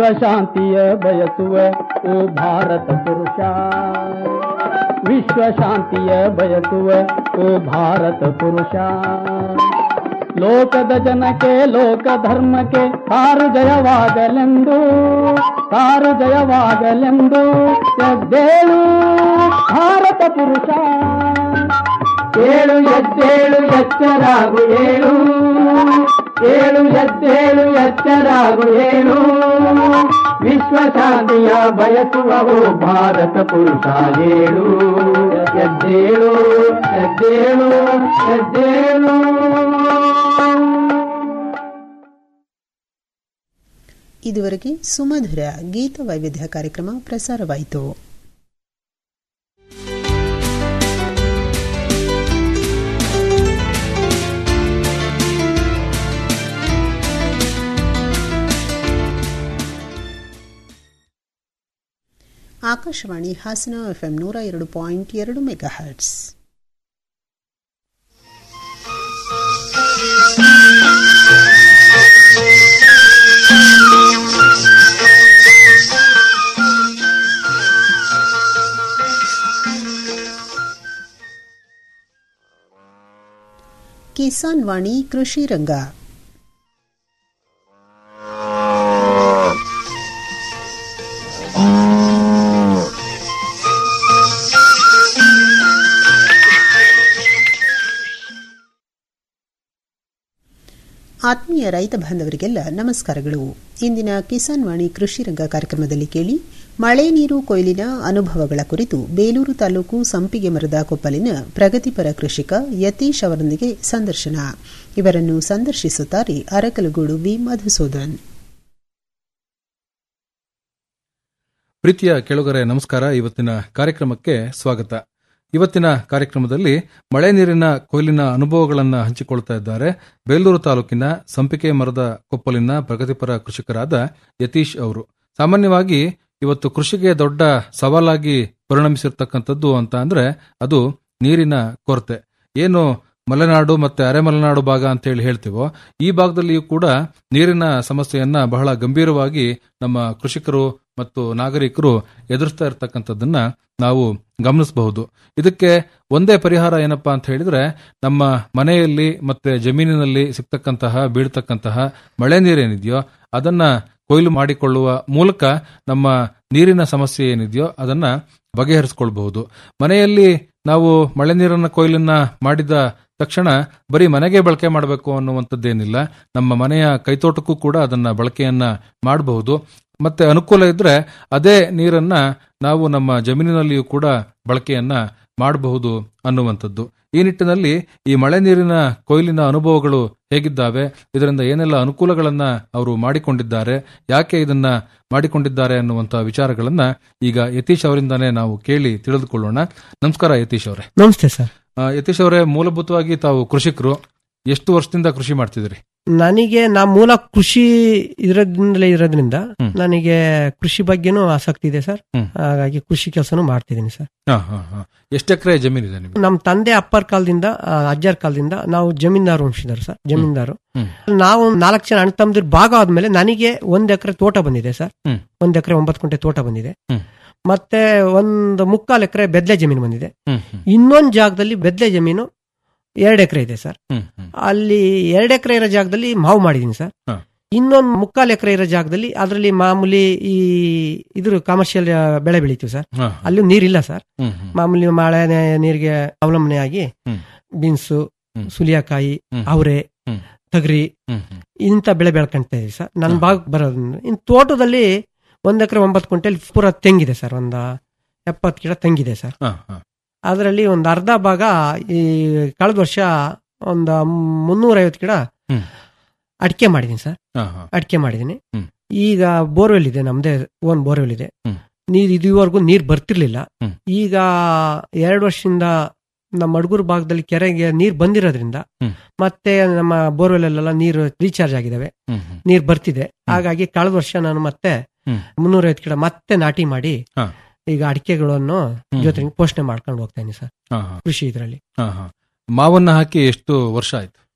ವಿಶ್ವ ಶಾಂತಿಯ ಬಯಸುವ ಓ ಭಾರತ ಪುರುಷ ವಿಶ್ವ ಶಾಂತಿಯ ಬಯಸುವ ಓ ಭಾರತ ಪುರುಷ ಲೋಕದ ಜನಕ್ಕೆ ಲೋಕ ಧರ್ಮಕ್ಕೆ ಸಾರು ಜಯವಾಗಲೆಂದು ಸಾರು ಜಯವಾಗಲೆಂದು ಎದ್ದೇಳು ಭಾರತ ಪುರುಷ ಏಳು ಎದ್ದೇಳು ಎಚ್ಚರಾಗು ಏಳು ಏಳು ಎದ್ದೇಳು ಎಚ್ಚರಾಗು ಏಳು ವಿಶ್ವ ಶಾಂತಿಯ ಬಯಸುವವು ಭಾರತ ಪುರುಷ ಏಳು ಎದ್ದೇಳು ಎದ್ದೇಳು ಎದ್ದೇಳು ಇದುವರೆಗೆ ಸುಮಧುರ ಗೀತ ವೈವಿಧ್ಯ ಕಾರ್ಯಕ್ರಮ ಪ್ರಸಾರವಾಯಿತು ಆಕಾಶವಾಣಿ ಹಾಸನ ಎಫ್ಎಂ ನೂರ ಎರಡು ಪಾಯಿಂಟ್ ಎರಡು ಮೆಗಾ ಹರ್ಟ್ಸ್ ಕಿಸಾನ್ ವಾಣಿ ಕೃಷಿ ರಂಗ ಆತ್ಮೀಯ ರೈತ ಬಾಂಧವರಿಗೆಲ್ಲ ನಮಸ್ಕಾರಗಳು ಇಂದಿನ ಕಿಸಾನ್ ವಾಣಿ ಕೃಷಿ ರಂಗ ಕಾರ್ಯಕ್ರಮದಲ್ಲಿ ಕೇಳಿ ಮಳೆ ನೀರು ಕೊಯ್ಲಿನ ಅನುಭವಗಳ ಕುರಿತು ಬೇಲೂರು ತಾಲೂಕು ಸಂಪಿಗೆ ಮರದ ಕೊಪ್ಪಲಿನ ಪ್ರಗತಿಪರ ಕೃಷಿಕ ಯತೀಶ್ ಅವರೊಂದಿಗೆ ಸಂದರ್ಶನ ಇವರನ್ನು ಸಂದರ್ಶಿಸುತ್ತಾರೆ ಅರಕಲಗೂಡು ವಿ ಮಧುಸೂದನ್ ಪ್ರೀತಿಯ ಕೆಳಗರೆ ನಮಸ್ಕಾರ ಇವತ್ತಿನ ಕಾರ್ಯಕ್ರಮಕ್ಕೆ ಸ್ವಾಗತ ಇವತ್ತಿನ ಕಾರ್ಯಕ್ರಮದಲ್ಲಿ ಮಳೆ ನೀರಿನ ಕೊಯ್ಲಿನ ಅನುಭವಗಳನ್ನು ಹಂಚಿಕೊಳ್ತಾ ಇದ್ದಾರೆ ಬೇಲೂರು ತಾಲೂಕಿನ ಸಂಪಿಗೆ ಮರದ ಕೊಪ್ಪಲಿನ ಪ್ರಗತಿಪರ ಕೃಷಿಕರಾದ ಯತೀಶ್ ಅವರು ಸಾಮಾನ್ಯವಾಗಿ ಇವತ್ತು ಕೃಷಿಗೆ ದೊಡ್ಡ ಸವಾಲಾಗಿ ಪರಿಣಮಿಸಿರ್ತಕ್ಕಂಥದ್ದು ಅಂತ ಅಂದ್ರೆ ಅದು ನೀರಿನ ಕೊರತೆ ಏನು ಮಲೆನಾಡು ಮತ್ತೆ ಅರೆಮಲೆನಾಡು ಭಾಗ ಅಂತ ಹೇಳಿ ಹೇಳ್ತೀವೋ ಈ ಭಾಗದಲ್ಲಿಯೂ ಕೂಡ ನೀರಿನ ಸಮಸ್ಯೆಯನ್ನ ಬಹಳ ಗಂಭೀರವಾಗಿ ನಮ್ಮ ಕೃಷಿಕರು ಮತ್ತು ನಾಗರಿಕರು ಎದುರಿಸ್ತಾ ಇರತಕ್ಕಂಥದ್ದನ್ನ ನಾವು ಗಮನಿಸಬಹುದು ಇದಕ್ಕೆ ಒಂದೇ ಪರಿಹಾರ ಏನಪ್ಪಾ ಅಂತ ಹೇಳಿದ್ರೆ ನಮ್ಮ ಮನೆಯಲ್ಲಿ ಮತ್ತೆ ಜಮೀನಿನಲ್ಲಿ ಸಿಗ್ತಕ್ಕಂತಹ ಬೀಳ್ತಕ್ಕಂತಹ ಮಳೆ ನೀರೇನಿದೆಯೋ ಅದನ್ನ ಕೊಯ್ಲು ಮಾಡಿಕೊಳ್ಳುವ ಮೂಲಕ ನಮ್ಮ ನೀರಿನ ಸಮಸ್ಯೆ ಏನಿದೆಯೋ ಅದನ್ನ ಬಗೆಹರಿಸಿಕೊಳ್ಬಹುದು ಮನೆಯಲ್ಲಿ ನಾವು ಮಳೆ ನೀರನ್ನ ಕೊಯ್ಲನ್ನ ಮಾಡಿದ ತಕ್ಷಣ ಬರೀ ಮನೆಗೆ ಬಳಕೆ ಮಾಡಬೇಕು ಅನ್ನುವಂಥದ್ದೇನಿಲ್ಲ ನಮ್ಮ ಮನೆಯ ಕೈತೋಟಕ್ಕೂ ಕೂಡ ಅದನ್ನ ಬಳಕೆಯನ್ನ ಮಾಡಬಹುದು ಮತ್ತೆ ಅನುಕೂಲ ಇದ್ರೆ ಅದೇ ನೀರನ್ನ ನಾವು ನಮ್ಮ ಜಮೀನಿನಲ್ಲಿಯೂ ಕೂಡ ಬಳಕೆಯನ್ನ ಮಾಡಬಹುದು ಅನ್ನುವಂಥದ್ದು ಈ ನಿಟ್ಟಿನಲ್ಲಿ ಈ ಮಳೆ ನೀರಿನ ಕೊಯ್ಲಿನ ಅನುಭವಗಳು ಹೇಗಿದ್ದಾವೆ ಇದರಿಂದ ಏನೆಲ್ಲ ಅನುಕೂಲಗಳನ್ನ ಅವರು ಮಾಡಿಕೊಂಡಿದ್ದಾರೆ ಯಾಕೆ ಇದನ್ನ ಮಾಡಿಕೊಂಡಿದ್ದಾರೆ ಅನ್ನುವಂತಹ ವಿಚಾರಗಳನ್ನ ಈಗ ಯತೀಶ್ ಅವರಿಂದಾನೇ ನಾವು ಕೇಳಿ ತಿಳಿದುಕೊಳ್ಳೋಣ ನಮಸ್ಕಾರ ಯತೀಶ್ ಅವರೇ ನಮಸ್ತೆ ಸರ್ ಆ, ಯತೀಶ್ ಅವರೇ ಮೂಲಭೂತವಾಗಿ ತಾವು ಕೃಷಿಕರು ಎಷ್ಟು ವರ್ಷದಿಂದ ಕೃಷಿ ಮಾಡ್ತಿದ್ದೀರಿ ನನಗೆ ನಾ ಮೂಲ ಕೃಷಿ ಇರೋದ್ರಿಂದಲೇ ಇರೋದ್ರಿಂದ ಹ್ಮ್. ನನಗೆ ಕೃಷಿ ಬಗ್ಗೆನೂ ಆಸಕ್ತಿ ಇದೆ ಸರ್ ಹ್ಮ್. ಹಾಗಾಗಿ ಕೃಷಿ ಕೆಲಸನೂ ಮಾಡ್ತಿದ್ದೀನಿ ಸರ್ ಹಾ ಹಾ ಹಾ ಎಷ್ಟು ಎಕರೆ ಜಮೀನಿದೆ ನಿಮ್ಗೆ ನಮ್ಮ ತಂದೆ ಅಪ್ಪರ್ ಕಾಲದಿಂದ ಆ, ಅಜ್ಜರ ಕಾಲದಿಂದ ನಾವು ಜಮೀನ್ದಾರು ವಂಶಿದರು ಸರ್ ಜಮೀನ್ದಾರು ಹ್ಮ್. ನಾವು ನಾಲ್ಕು ಜನ ಅಣ್ಣ ತಮ್ಮದಿರ್ ಭಾಗ ಆದ್ಮೇಲೆ ನನಗೆ ಒಂದ್ ಎಕರೆ ತೋಟ ಬಂದಿದೆ ಸರ್ ಹ್ಮ್. ಒಂದ್ ಎಕರೆ ಒಂಬತ್ತು ಗುಂಟೆ ತೋಟ ಬಂದಿದೆ ಹ್ಮ್. ಮತ್ತೆ ಒಂದು ಮುಕ್ಕಾಲು ಎಕರೆ ಬೆದ್ಲೆ ಜಮೀನು ಬಂದಿದೆ ಹ್ಮ್ ಹ್ಮ್ ಇನ್ನೊಂದ್ ಜಾಗದಲ್ಲಿ ಬೆದ್ಲೆ ಜಮೀನು ಎರಡು ಎಕರೆ ಇದೆ ಸರ್ ಹ್ಮ್ ಹ್ಮ್ ಅಲ್ಲಿ ಎರಡು ಎಕರೆ ಇರೋ ಜಾಗದಲ್ಲಿ ಮಾವು ಮಾಡಿದೀನಿ ಸರ್ ಹ. ಇನ್ನೊಂದು ಮುಕ್ಕಾಲು ಎಕರೆ ಇರೋ ಜಾಗದಲ್ಲಿ ಅದರಲ್ಲಿ ಮಾಮೂಲಿ ಈ ಇದ್ರ ಕಮರ್ಷಿಯಲ್ ಬೆಳೆ ಬೆಳಿತೀವಿ ಸರ್ ಹಾ, ಹಾ. ಅಲ್ಲಿ ನೀರಿಲ್ಲ ಸರ್ ಹ್ಮ್ ಹ್ಮ್ ಮಾಮೂಲಿ ಮಳೆ ನೀರಿಗೆ ಅವಲಂಬನೆ ಆಗಿ ಹ್ಮ್. ಬೀನ್ಸು ಹ್ಮ್. ಸುಲಿಯಾಕಾಯಿ ಹ್ಮ್. ಅವರೆ ಹ್ಮ್. ತಗರಿ ಹ್ಮ್ ಹ್ಮ್ ಇಂಥ ಬೆಳೆ ಬೆಳ್ಕೊಂತ ಇದೀವಿ ಸರ್ ನನ್ನ ಹ. ಭಾಗ ಬರೋದ್ರಿಂದ ಇನ್ನು ತೋಟದಲ್ಲಿ ಒಂದ್ ಎಕರೆ ಒಂಬತ್ತು ಕ್ವಿಂಟಲ್ ಪೂರ ತೆಂಗಿದೆ ಸರ್ ಒಂದ ಎಪ್ಪತ್ತು ಗಿಡ ತೆಂಗಿದೆ ಸರ್ ಹಾ, ಹಾ. ಅದರಲ್ಲಿ ಒಂದು ಅರ್ಧ ಭಾಗ ಈ ಕಳೆದ ವರ್ಷ ಒಂದು ಮುನ್ನೂರೈವತ್ತು ಗಿಡ ಹ್ಮ್. ಅಡಿಕೆ ಮಾಡಿದೀನಿ ಸರ್ ಹಾ, ಹಾ. ಅಡಿಕೆ ಮಾಡಿದೀನಿ ಹ್ಮ್. ಈಗ ಬೋರ್ವೆಲ್ ಇದೆ ನಮ್ದೇ ಓನ್ ಬೋರ್ವೆಲ್ ಇದೆ ಹ್ಮ್. ನೀರ್ ಇದುವರೆಗೂ ನೀರ್ ಬರ್ತಿರ್ಲಿಲ್ಲ ಹ್ಮ್. ಈಗ ಎರಡು ವರ್ಷದಿಂದ ನಮ್ಮ ಅಡಗೂರು ಭಾಗದಲ್ಲಿ ಕೆರೆಗೆ ನೀರ್ ಬಂದಿರೋದ್ರಿಂದ ಹ್ಮ್. ಮತ್ತೆ ನಮ್ಮ ಬೋರ್ವೆಲ್ ಅಲ್ಲೆಲ್ಲ ನೀರು ರೀಚಾರ್ಜ್ ಆಗಿದಾವೆ ಹ್ಮ್ ಹ್ಮ್ ನೀರ್ ಬರ್ತಿದೆ ಹಾಗಾಗಿ ಕಳೆದ ವರ್ಷ ನಾನು ಮತ್ತೆ ಹ್ಮ್. ಮುನ್ನೂರೈವತ್ತು ಗಿಡ ಮತ್ತೆ ನಾಟಿ ಮಾಡಿ ಹಾ. ಈಗ ಅಡಿಕೆಗಳನ್ನು ಹ್ಮ್. ಜೊತೆಗೆ ಪೋಷಣೆ ಮಾಡ್ಕೊಂಡು ಹೋಗ್ತಾ ಇದೀನಿ ಸರ್ ಹಾ, ಹಾ. ಕೃಷಿ ಇದರಲ್ಲಿ ಹಾ, ಹಾ. ಮಾವನ್ನ ಹಾಕಿ ಎಷ್ಟು ವರ್ಷ ಆಯ್ತು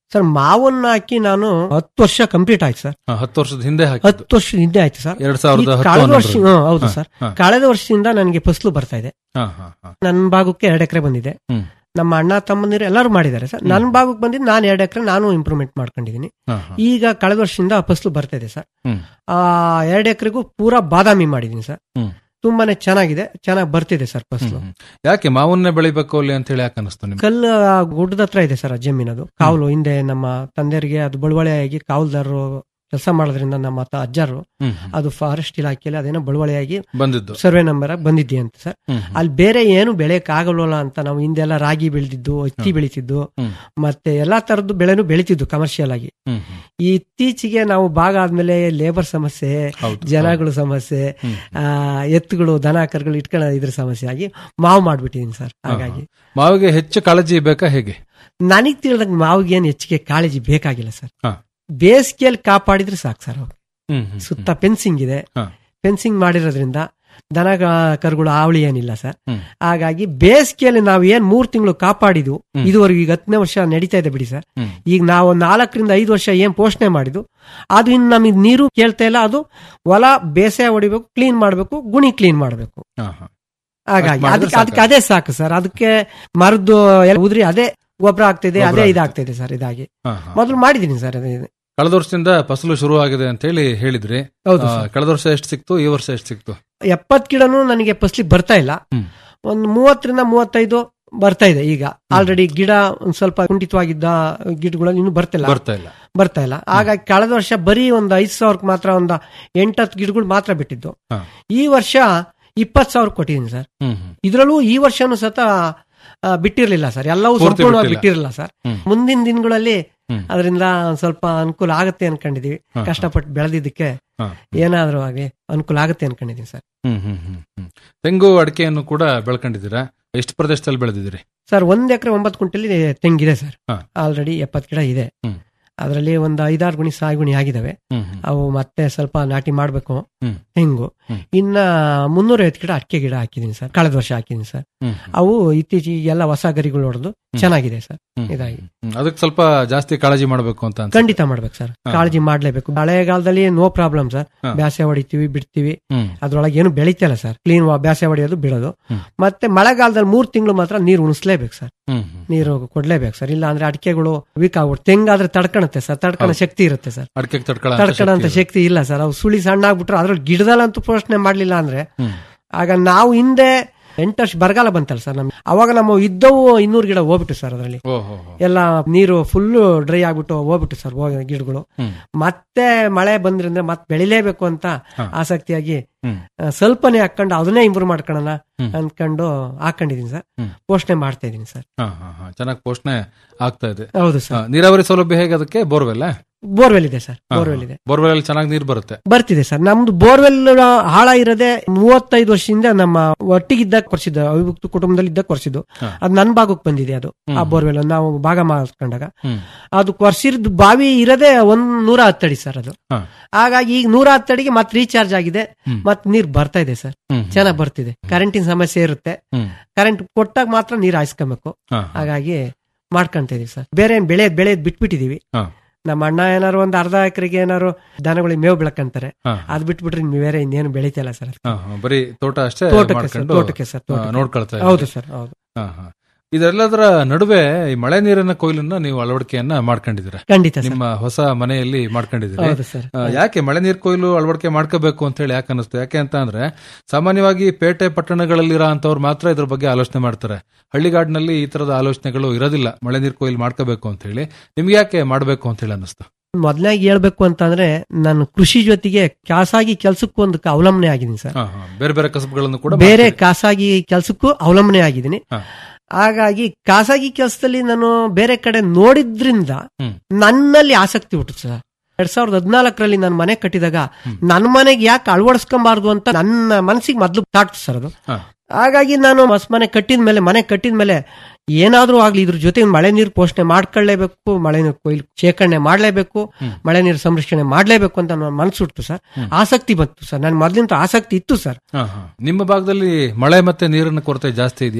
ಸರ್ ಮಾವನ್ನ ಹಾಕಿ ನಾನು ಹತ್ತು ವರ್ಷ ಕಂಪ್ಲೀಟ್ ಆಯ್ತು ಸರ್ ಹಾ, ಹತ್ತು ವರ್ಷದ ಹಿಂದೆ ಹಾಕಿದ್ದು ಹತ್ತು ವರ್ಷದ ಹಿಂದೆ ಆಯ್ತು ಸರ್ ಎರಡ್ ಸಾವಿರದ ಈ ಹತ್ತು ಕಳೆದ ವರ್ಷ ಹನ್ನೊಂದರಲ್ಲಿ. ಹ್ಮ್, ಹೌದು ಹಾ, ಸರ್ ಹಾ. ಕಳೆದ ವರ್ಷದಿಂದ ನನಗೆ ಫಸಲು ಬರ್ತಾ ಇದೆ ಹಾ, ಹಾ, ಹಾ. ನನ್ನ ಭಾಗಕ್ಕೆ ಎರಡು ಎಕರೆ ಬಂದಿದೆ ಹ್ಮ್. ನಮ್ಮ ಅಣ್ಣ ತಮ್ಮಂದಿರು ಎಲ್ಲರೂ ಮಾಡಿದ್ದಾರೆ ಸರ್ ನನ್ನ ಭಾಗಕ್ಕೆ ಬಂದಿದ್ದು ನಾನು ಎರಡು ಎಕರೆ ನಾನು ಇಂಪ್ರೂವ್ಮೆಂಟ್ ಮಾಡ್ಕೊಂಡಿದ್ದೀನಿ ಹಾ, ಹಾ. ಈಗ ಕಳೆದ ವರ್ಷದಿಂದ ಫಸಲು ಬರ್ತಾ ಇದೆ ಸರ್ ಹ್ಮ್. ಆ ಎರಡು ಎಕರೆಗೂ ಪೂರಾ ಬಾದಾಮಿ ಮಾಡಿದ್ದೀನಿ ಸರ್ ಹ್ಮ್. ತುಂಬಾನೇ ಚೆನ್ನಾಗಿದೆ ಚೆನ್ನಾಗಿ ಬರ್ತಿದೆ ಸರ್ ಫಸಲು ಹ್ಮ್, ಹ್ಮ್. ಯಾಕೆ ಮಾವನ್ನೇ ಬೆಳಿಬೇಕು ಅಲ್ಲಿ ಅಂತ ಹೇಳಿ ಯಾಕೆ ಅನಿಸ್ತು ನಿಮ್ಗೆ ಕಲ್ಲು ಆ ಗುಡ್ಡದ ಹತ್ರ ಇದೆ ಸರ್ ಆ ಜಮೀನದು ಕಾವಲು ಹಿಂದೆ ನಮ್ಮ ತಂದೆಯರಿಗೆ ಅದು ಬಳುವಳಿಯಾಗಿ ಕಾವಲ್ದಾರರು ಕೆಲಸ ಮಾಡೋದ್ರಿಂದ ನಮ್ಮ ತ- ಅಜ್ಜರು ಹ್ಮ್, ಹ್ಮ್. ಅದು ಫಾರೆಸ್ಟ್ ಇಲಾಖೆಯಲ್ಲಿ ಅದೇನೋ ಬಳುವಳಿಯಾಗಿ ಬಂದಿದ್ದು ಸರ್ವೆ ನಂಬರ್ ಬಂದಿದ್ದೆ ಅಂತ ಸರ್ ಹ್ಮ್, ಹ್ಮ್. ಅಲ್ಲಿ ಬೇರೆ ಏನು ಬೆಳೆಯಕ್ ಆಗಲ್ವಲ್ಲ ಅಂತ ನಾವು ಹಿಂದೆಲ್ಲ ರಾಗಿ ಬೆಳೆದಿದ್ದು ಹತ್ತಿ ಬೆಳೀತಿದ್ದು ಹ್ಮ್. ಮತ್ತೆ ಎಲ್ಲಾ ತರದ್ದು ಬೆಳೆನೂ ಬೆಳೀತಿದ್ದು ಕಮರ್ಷಿಯಲ್ ಆಗಿ ಹ್ಮ್, ಹ್ಮ್. ಈ ಇತ್ತೀಚೆಗೆ ನಾವು ಭಾಗ ಆದ್ಮೇಲೆ ಲೇಬರ್ ಸಮಸ್ಯೆ ಹೌದು. ಜನಗಳ ಸಮಸ್ಯೆ ಹ್ಮ್. ಆ, ಎತ್ತುಗಳು ದನ ಕರುಗಳು ಇಟ್ಕೊಳ್ಳೋ ಇದ್ರ ಸಮಸ್ಯೆ ಆಗಿ ಮಾವು ಮಾಡ್ಬಿಟ್ಟಿದೀನಿ ಸರ್ ಹಾಗಾಗಿ ಮಾವಿಗೆ ಹೆಚ್ಚು ಕಾಳಜಿ ಬೇಕಾ ಹೇಗೆ ನನಗ್ ತಿಳಿದಾಗ ಮಾವಿಗೆ ಏನು ಹೆಚ್ಚಿಗೆ ಕಾಳಜಿ ಬೇಕಾಗಿಲ್ಲ ಸರ್ ಹಾ. ಬೇಸಿಗೆಯಲ್ಲಿ ಕಾಪಾಡಿದ್ರೆ ಸಾಕು ಸರ್ ಅವ್ರು ಹ್ಮ್, ಹ್ಮ್, ಸುತ್ತ ಫೆನ್ಸಿಂಗ್ ಇದೆ ಹಾ. ಫೆನ್ಸಿಂಗ್ ಮಾಡಿರೋದ್ರಿಂದ ದನ ಗ- ಕರುಗಳು ಆವಳಿ ಏನಿಲ್ಲ ಸರ್ ಹ್ಮ್. ಹಾಗಾಗಿ ಬೇಸಿಗೆಯಲ್ಲಿ ನಾವು ಏನ್ ಮೂರ್ ತಿಂಗಳು ಕಾಪಾಡಿದ್ವು ಹ್ಮ್. ಇದುವರೆಗೂ ಈಗ ಹತ್ತನೇ ವರ್ಷ ನಡೀತಾ ಇದೆ ಬಿಡಿ ಸರ್ ಹ್ಮ್. ಈಗ ನಾವು ನಾಲ್ಕರಿಂದ ಐದು ವರ್ಷ ಏನ್ ಪೋಷಣೆ ಮಾಡಿದ್ವು ಅದು ಇನ್ನು ನಮಗೆ ನೀರು ಕೇಳ್ತಾ ಇಲ್ಲ ಅದು ಹೊಲ ಬೇಸಾಯ ಹೊಡಿಬೇಕು ಕ್ಲೀನ್ ಮಾಡಬೇಕು ಗುಣಿ ಕ್ಲೀನ್ ಮಾಡಬೇಕು ಹಾ, ಹಾ. ಹಾಗಾಗಿ ಅಷ್ಟ್ ಮಾಡಿದ್ರೆ ಅದಕ್ಕೆ ಅದಕ್ಕೆ ಅದೇ ಸಾಕು ಸರ್ ಅದಕ್ಕೆ ಮರದ್ದು ಎಲ್ಲ ಉದ್ರಿ ಅದೇ ಗೊಬ್ಬರ ಆಗ್ತಿದೆ ಗೊಬ್ರ ಅದೇ ಆಗ್ತಿದೆ. ಇದಾಗ್ತಿದೆ ಸರ್ ಇದಾಗಿ ಹಾ, ಹಾ. ಮೊದಲು ಮಾಡಿದೀನಿ ಸರ್ ಅದು ಇದು. ಕಳೆದ ವರ್ಷದಿಂದ ಫಸಲು ಶುರು ಆಗಿದೆ ಅಂತ ಹೇಳಿ ಹೇಳಿದ್ರಿ ಹೌದು ಆ, ಸರ್. ಕಳೆದ ವರ್ಷ ಎಷ್ಟು ಸಿಕ್ತು ಈ ವರ್ಷ ಎಷ್ಟು ಸಿಕ್ತು ಎಪ್ಪತ್ ಗಿಡನು ನನಗೆ ಫಸ್ಲಿಗೆ ಬರ್ತಾ ಇಲ್ಲ ಹ್ಮ್. ಒಂದು ಮೂವತ್ತರಿಂದ ಮೂವತ್ತೈದು ಬರ್ತಾ ಇದೆ ಈಗ ಆಲ್ರೆಡಿ ಗಿಡ ಒಂದ್ ಸ್ವಲ್ಪ ಕುಂಠಿತವಾಗಿದ್ದ ಗಿಡಗಳಲ್ಲಿ ಇನ್ನು ಬರ್ತಿಲ್ಲ ಬರ್ತಾ ಇಲ್ಲ ಬರ್ತಾ ಇಲ್ಲ ಹಾಗಾಗಿ ಕಳೆದ ವರ್ಷ ಬರೀ ಒಂದು ಐದ್ ಸಾವಿರಕ್ಕೆ ಮಾತ್ರ ಒಂದು ಎಂಟತ್ತು ಗಿಡಗಳು ಮಾತ್ರ ಬಿಟ್ಟಿದ್ದು ಹಾ. ಈ ವರ್ಷ ಇಪ್ಪತ್ ಸಾವಿರ ಕೊಟ್ಟಿದ್ದೀನಿ ಸರ್ ಹ್ಮ್ ಹ್ಮ್ ಇದ್ರಲ್ಲೂ ಈ ವರ್ಷನೂ ಸತ ಆ, ಬಿಟ್ಟಿರ್ಲಿಲ್ಲ ಸರ್ ಎಲ್ಲವೂ ಪೂರ್ತಿ ಸಂಪೂರ್ಣವಾಗಿ ಬಿಟ್ಟಿಲ್ಲ. ಬಿಟ್ಟಿರಲಿಲ್ಲ ಸರ್ ಹ್ಮ್. ಮುಂದಿನ ದಿನಗಳಲ್ಲಿ ಹ್ಮ್. ಅದರಿಂದ ಒಂದ್ ಸ್ವಲ್ಪ ಅನುಕೂಲ ಆಗುತ್ತೆ ಅನ್ಕೊಂಡಿದೀವಿ ಹಾ, ಹಾ. ಕಷ್ಟಪಟ್ಟು ಬೆಳೆದಿದ್ದಕ್ಕೆ ಹಾ. ಏನಾದ್ರೂ ಆಗಿ ಅನುಕೂಲ ಆಗುತ್ತೆ ಅನ್ಕೊಂಡಿದೀನಿ ಸರ್ ಹ್ಮ್ ಹ್ಮ್ ಹ್ಮ್ ಹ್ಮ್ ತೆಂಗು ಅಡಿಕೆಯನ್ನು ಕೂಡ ಬೆಳ್ಕೊಂಡಿದ್ದೀರಾ ಎಷ್ಟು ಪ್ರದೇಶದಲ್ಲಿ ಬೆಳೆದಿದ್ದೀರಿ ಸರ್ ಒಂದ್ ಎಕರೆ ಒಂಬತ್ತು ಕುಂಟಲಿ ತೆಂಗಿದೆ ಸರ್ ಹಾ. ಆಲ್ರೆಡಿ ಎಪ್ಪತ್ತು ಗಿಡ ಇದೆ ಹ್ಮ್. ಅದರಲ್ಲಿ ಒಂದು ಐದಾರು ಗುಣಿ ಸಾಯಿ ಗುಣಿ ಆಗಿದಾವೆ ಹ್ಮ್ ಹ್ಮ್ ಅವು ಮತ್ತೆ ಸ್ವಲ್ಪ ನಾಟಿ ಮಾಡ್ಬೇಕು ಹ್ಮ್. ತೆಂಗು ಹ್ಮ್. ಇನ್ನ ಮುನ್ನೂರೈವತ್ತು ಗಿಡ ಅಡಿಕೆ ಗಿಡ ಹಾಕಿದೀನಿ ಸರ್ ಕಳೆದ ವರ್ಷ ಹಾಕಿದೀನಿ ಸರ್ ಹ್ಮ್ ಅವು ಇತ್ತೀಚೆಗೆ ಎಲ್ಲ ಹೊಸ ಗರಿಗಳು ಹೊಡೆದು ಚೆನ್ನಾಗಿದೆ ಸರ್ ಹ್ಮ್. ಇದಾಗಿ ಹ್ಮ್. ಅದಕ್ಕೆ ಸ್ವಲ್ಪ ಜಾಸ್ತಿ ಕಾಳಜಿ ಮಾಡಬೇಕು ಅಂತ ಅನ್ಸುತ್ತೆ. ಖಂಡಿತ ಮಾಡ್ಬೇಕು ಸರ್ ಹಾ. ಕಾಳಜಿ ಮಾಡ್ಲೇಬೇಕು ಹಳೆಗಾಲದಲ್ಲಿ ನೋ ಪ್ರಾಬ್ಲಮ್ ಸರ್ ಹಾ. ಬ್ಯಾಸೆ ಹೊಡಿತೀವಿ ಬಿಡ್ತೀವಿ ಹ್ಮ್ ಅದ್ರೊಳಗೆ ಏನು ಬೆಳಿತಿಲ್ಲ ಸರ್ ಕ್ಲೀನ್ ಬ್ಯಾಸೆ ಹೊಡೆಯೋದು ಬಿಡೋದು ಹ್ಮ್. ಮತ್ತೆ ಮಳೆಗಾಲದಲ್ಲಿ ಮೂರ್ ತಿಂಗಳು ಮಾತ್ರ ನೀರು ಉಣಿಸ್ಲೇಬೇಕು ಸರ್ ಹ್ಮ್ ಹ್ಮ್ ನೀರು ಕೊಡ್ಲೇಬೇಕು ಸರ್ ಇಲ್ಲ ಅಂದ್ರೆ ಅಡಿಕೆಗಳು ವೀಕ್ ಆಗ್ಬಿಟ್ಟು ತೆಂಗಾದ್ರೆ ತಡ್ಕಣತ್ತೆ ಸರ್ ತಡ್ಕಣ ಹೌದು. ಶಕ್ತಿ ಇರುತ್ತೆ ಸರ್ ಅಡಿಕೆಗೆ ತಡ್ಕೊಳ್ಳೋ ತಡ್ಕಣ ಅಂತ ಶಕ್ತಿ ಇಲ್ಲ ಸರ್ ಅವು ಸುಳಿ ಸಣ್ಣ ಆಗ್ಬಿಟ್ರೆ ಅದ್ರಲ್ಲಿ ಗಿಡದಲ್ಲಂತೂ ಪೋಷಣೆ ಮಾಡ್ಲಿಲ್ಲ ಅಂದ್ರೆ ಹ್ಮ್ ಆಗ ನಾವು ಹಿಂದೆ ಎಂಟು ವರ್ಷ ಬರಗಾಲ ಬಂತಲ್ಲ ಸರ್ ನಮ್ಗೆ ಅವಾಗ ನಮ್ಮ ಇದ್ದವು ಇನ್ನೂರು ಗಿಡ ಹೋಗ್ಬಿಟ್ಟು ಸರ್ ಅದರಲ್ಲಿ ಓಹೋ ಎಲ್ಲ ನೀರು ಫುಲ್ ಡ್ರೈ ಆಗ್ಬಿಟ್ಟು ಹೋಗ್ಬಿಟ್ಟು ಸರ್ ಹೋಗಿ ಗಿಡಗಳು ಹ್ಮ್ ಮತ್ತೆ ಮಳೆ ಬಂದ್ರಿಂದ ಮತ್ತೆ ಬೆಳಿಲೇಬೇಕು ಅಂತ ಹಾ. ಆಸಕ್ತಿಯಾಗಿ ಹ್ಮ್ ಆ, ಸ್ವಲ್ಪನೇ ಹಾಕೊಂಡು ಅದನ್ನೇ ಇಂಪ್ರೂವ್ ಮಾಡ್ಕೊಳ್ಳೋಣ ಹ್ಮ್. ಅನ್ಕೊಂಡು ಹಾಕೊಂಡಿದೀನಿ ಸರ್ ಹ್ಮ್. ಪೋಷಣೆ ಮಾಡ್ತಾ ಇದೀನಿ ಸರ್ ಹಾ ಹಾ ಹಾ ಚೆನ್ನಾಗಿ ಪೋಷಣೆ ಆಗ್ತಾ ಇದೆ ಹೌದು ಹಾ, ಸರ್ ನೀರಾವರಿ ಸೌಲಭ್ಯ ಹೇಗೆ ಅದಕ್ಕೆ ಬೋರ್ವೆಲ್ ಬೋರ್ವೆಲ್ ಇದೆ ಸರ್ ಬೋರ್ವೆಲ್ ಇದೆ ಬೋರ್ವೆಲ್ ಅಲ್ಲಿ ಚೆನ್ನಾಗಿ ನೀರು ಬರುತ್ತೆ ಬರ್ತಿದೆ ಸರ್ ನಮ್ದು ಬೋರ್ವೆಲ್ ಹಾಳ ಇರೋದೇ ಮೂವತ್ತೈದು ವರ್ಷದಿಂದ ನಮ್ಮ ಒಟ್ಟಿಗಿದ್ದಾಗ ಕೊರ್ಸಿದ್ದು ಅವಿಭಕ್ತ ಕುಟುಂಬದಲ್ಲಿ ಇದ್ದಾಗ ಕೊರ್ಸಿದ್ದು ಹಾ. ಅದು ನನ್ನ ಭಾಗಕ್ಕೆ ಬಂದಿದೆ ಅದು ಆ ಹ್ಮ್. ಬೋರ್ವೆಲ್ ನಾವು ಭಾಗ ಮಾಡ್ಕೊಂಡಾಗ ಹ್ಮ್ ಅದು ಕೊರ್ಸಿರ್ದು ಬಾವಿ ಇರೋದೇ ಒಂದ್ ನೂರ ಹತ್ತಡಿ ಸರ್ ಅದು ಹಾ. ಹಾಗಾಗಿ ಈಗ ನೂರ ಹತ್ತಡಿಗೆ ಮತ್ತೆ ರೀಚಾರ್ಜ್ ಆಗಿದೆ ಹ್ಮ್. ಮತ್ತೆ ನೀರ್ ಬರ್ತಾ ಇದೆ ಸರ್ ಹ್ಮ್ ಚೆನ್ನಾಗಿ ಬರ್ತಿದೆ ಕರೆಂಟಿನ ಸಮಸ್ಯೆ ಇರುತ್ತೆ ಹ್ಮ್ ಕರೆಂಟ್ ಕೊಟ್ಟಾಗ ಮಾತ್ರ ನೀರ್ ಹಾಯಿಸ್ಕೊಬೇಕು ಹಾ, ಹಾ. ಹಾಗಾಗಿ ಮಾಡ್ಕೊಂತ ಇದೀವಿ ಸರ್ ಬೇರೆ ಏನ್ ಬೆಳೆ ಬೆಳೆ ಬಿಟ್ಬಿಟ್ಟಿದೀವಿ ಹಾ. ನಮ್ಮ ಅಣ್ಣ ಏನಾರು ಒಂದ್ ಅರ್ಧ ಎಕರೆಗೆ ಏನಾರು ದನಗಳಿಗೆ ಮೇವು ಬೆಳಕಂತಾರೆ ಹಾ, ಅದ್ ಬಿಟ್ಬಿಟ್ರೆ ಇನ್ನು ಬೇರೆ ಇನ್ನೇನು ಬೆಳಿತಿಲ್ಲ ಸರ್ ಹಾ, ಹಾ. ಬರೀ ತೋಟ ಅಷ್ಟೇ ತೋಟಕ್ಕೆ ಸರ್ ಮಾಡ್ಕೊಂಡು ತೋಟಕ್ಕೆ ಸರ್ ಆ, ತೋಟಕ್ಕೆ. ನೋಡ್ಕೊಳ್ತಾ ಹೌದು ಇದ್ದೀರಿ. ಸರ್ ಹೌದು ಹಾ, ಹಾ. ಇದೆಲ್ಲದರ ನಡುವೆ ಈ ಮಳೆ ನೀರಿನ ಕೊಯ್ಲನ್ನ ನೀವು ಅಳವಡಿಕೆಯನ್ನ ಮಾಡ್ಕೊಂಡಿದ್ದೀರಾ ಖಂಡಿತ ಸರ್ ನಿಮ್ಮ ಹೊಸ ಮನೆಯಲ್ಲಿ ಮಾಡ್ಕೊಂಡಿದ್ದೀರಿ ಹೌದು ಸರ್ ಆ, ಯಾಕೆ ಮಳೆ ನೀರು ಕೊಯ್ಲು ಅಳವಡಿಕೆ ಮಾಡ್ಕೋಬೇಕು ಅಂತ ಹೇಳಿ ಯಾಕೆ ಅನಿಸ್ತು ಯಾಕೆ ಅಂತ ಅಂದ್ರೆ ಸಾಮಾನ್ಯವಾಗಿ ಪೇಟೆ ಪಟ್ಟಣಗಳಲ್ಲಿರೋ ಅಂತವ್ರು ಮಾತ್ರ ಇದ್ರ ಬಗ್ಗೆ ಆಲೋಚನೆ ಮಾಡ್ತಾರೆ ಹಳ್ಳಿಗಾಡಿನಲ್ಲಿ ಈ ತರದ ಆಲೋಚನೆಗಳು ಇರೋದಿಲ್ಲ ಮಳೆ ನೀರು ಕೊಯ್ಲು ಮಾಡ್ಕೋಬೇಕು ಅಂತ ಹೇಳಿ ನಿಮ್ಗೆ ಯಾಕೆ ಮಾಡ್ಬೇಕು ಅಂತ ಹೇಳಿ ಅನಿಸ್ತು ಮೊದ್ಲಾಗಿ ಹೇಳ್ಬೇಕು ಅಂತಂದ್ರೆ ನಾನು ಕೃಷಿ ಜೊತೆಗೆ ಖಾಸಗಿ ಕೆಲ್ಸಕ್ಕೂ ಒಂದು ಅವಲಂಬನೆ ಆಗಿದ್ದೀನಿ ಸರ್ ಹಾ, ಹಾ. ಬೇರೆ ಬೇರೆ ಕಸಬುಗಳನ್ನು ಕೂಡ ಬೇರೆ ಮಾಡ್ತೀರಿ. ಖಾಸಗಿ ಕೆಲ್ಸಕ್ಕೂ ಅವಲಂಬನೆ ಆಗಿದ್ದೀನಿ ಹಾ. ಹಾಗಾಗಿ ಖಾಸಗಿ ಕೆಲಸದಲ್ಲಿ ನಾನು ಬೇರೆ ಕಡೆ ನೋಡಿದ್ರಿಂದ ಹ್ಮ್. ನನ್ನಲ್ಲಿ ಆಸಕ್ತಿ ಹುಟ್ಟಿತು ಸರ್ ಎರಡ್ ಸಾವಿರದ ಹದಿನಾಲ್ಕರಲ್ಲಿ ನಾನು ಮನೆ ಕಟ್ಟಿದಾಗ ನನ್ನ ಮನೆಗೆ ಯಾಕೆ ಅಳವಡಿಸ್ಕೊಂಬಾರ್ದು ಅಂತ ನನ್ನ ಮನಸ್ಸಿಗೆ ಮೊದ್ಲು ತಾಟ್ತು ಸರ್ ಅದು ಹಾ. ಹಾಗಾಗಿ ನಾನು ಹೊಸ ಮನೆ ಕಟ್ಟಿದ ಮೇಲೆ ಮನೆ ಕಟ್ಟಿದ ಮೇಲೆ ಏನಾದ್ರೂ ಆಗ್ಲಿ ಇದ್ರ ಜೊತೆ ಮಳೆ ನೀರು ಪೋಷಣೆ ಮಾಡ್ಕೊಳ್ಳೇಬೇಕು ಮಳೆ ನೀರು ಕೊಯ್ಲು ಶೇಖರಣೆ ಮಾಡ್ಲೇಬೇಕು ಹ್ಮ್. ಮಳೆ ನೀರು ಸಂರಕ್ಷಣೆ ಮಾಡ್ಲೇಬೇಕು ಅಂತ ನನ್ನ ಮನಸ್ಸು ಹುಟ್ಟಿತು ಸರ್ ಹ್ಮ್. ಆಸಕ್ತಿ ಬಂತು ಸರ್ ನನ್ನ ಮೊದ್ಲಿಂದ ಆಸಕ್ತಿ ಇತ್ತು ಸರ್ ಹಾ, ಹಾ. ನಿಮ್ಮ ಭಾಗದಲ್ಲಿ ಮಳೆ ಮತ್ತೆ ನೀರಿನ ಕೊರತೆ ಜಾಸ್ತಿ ಇದೆಯಾ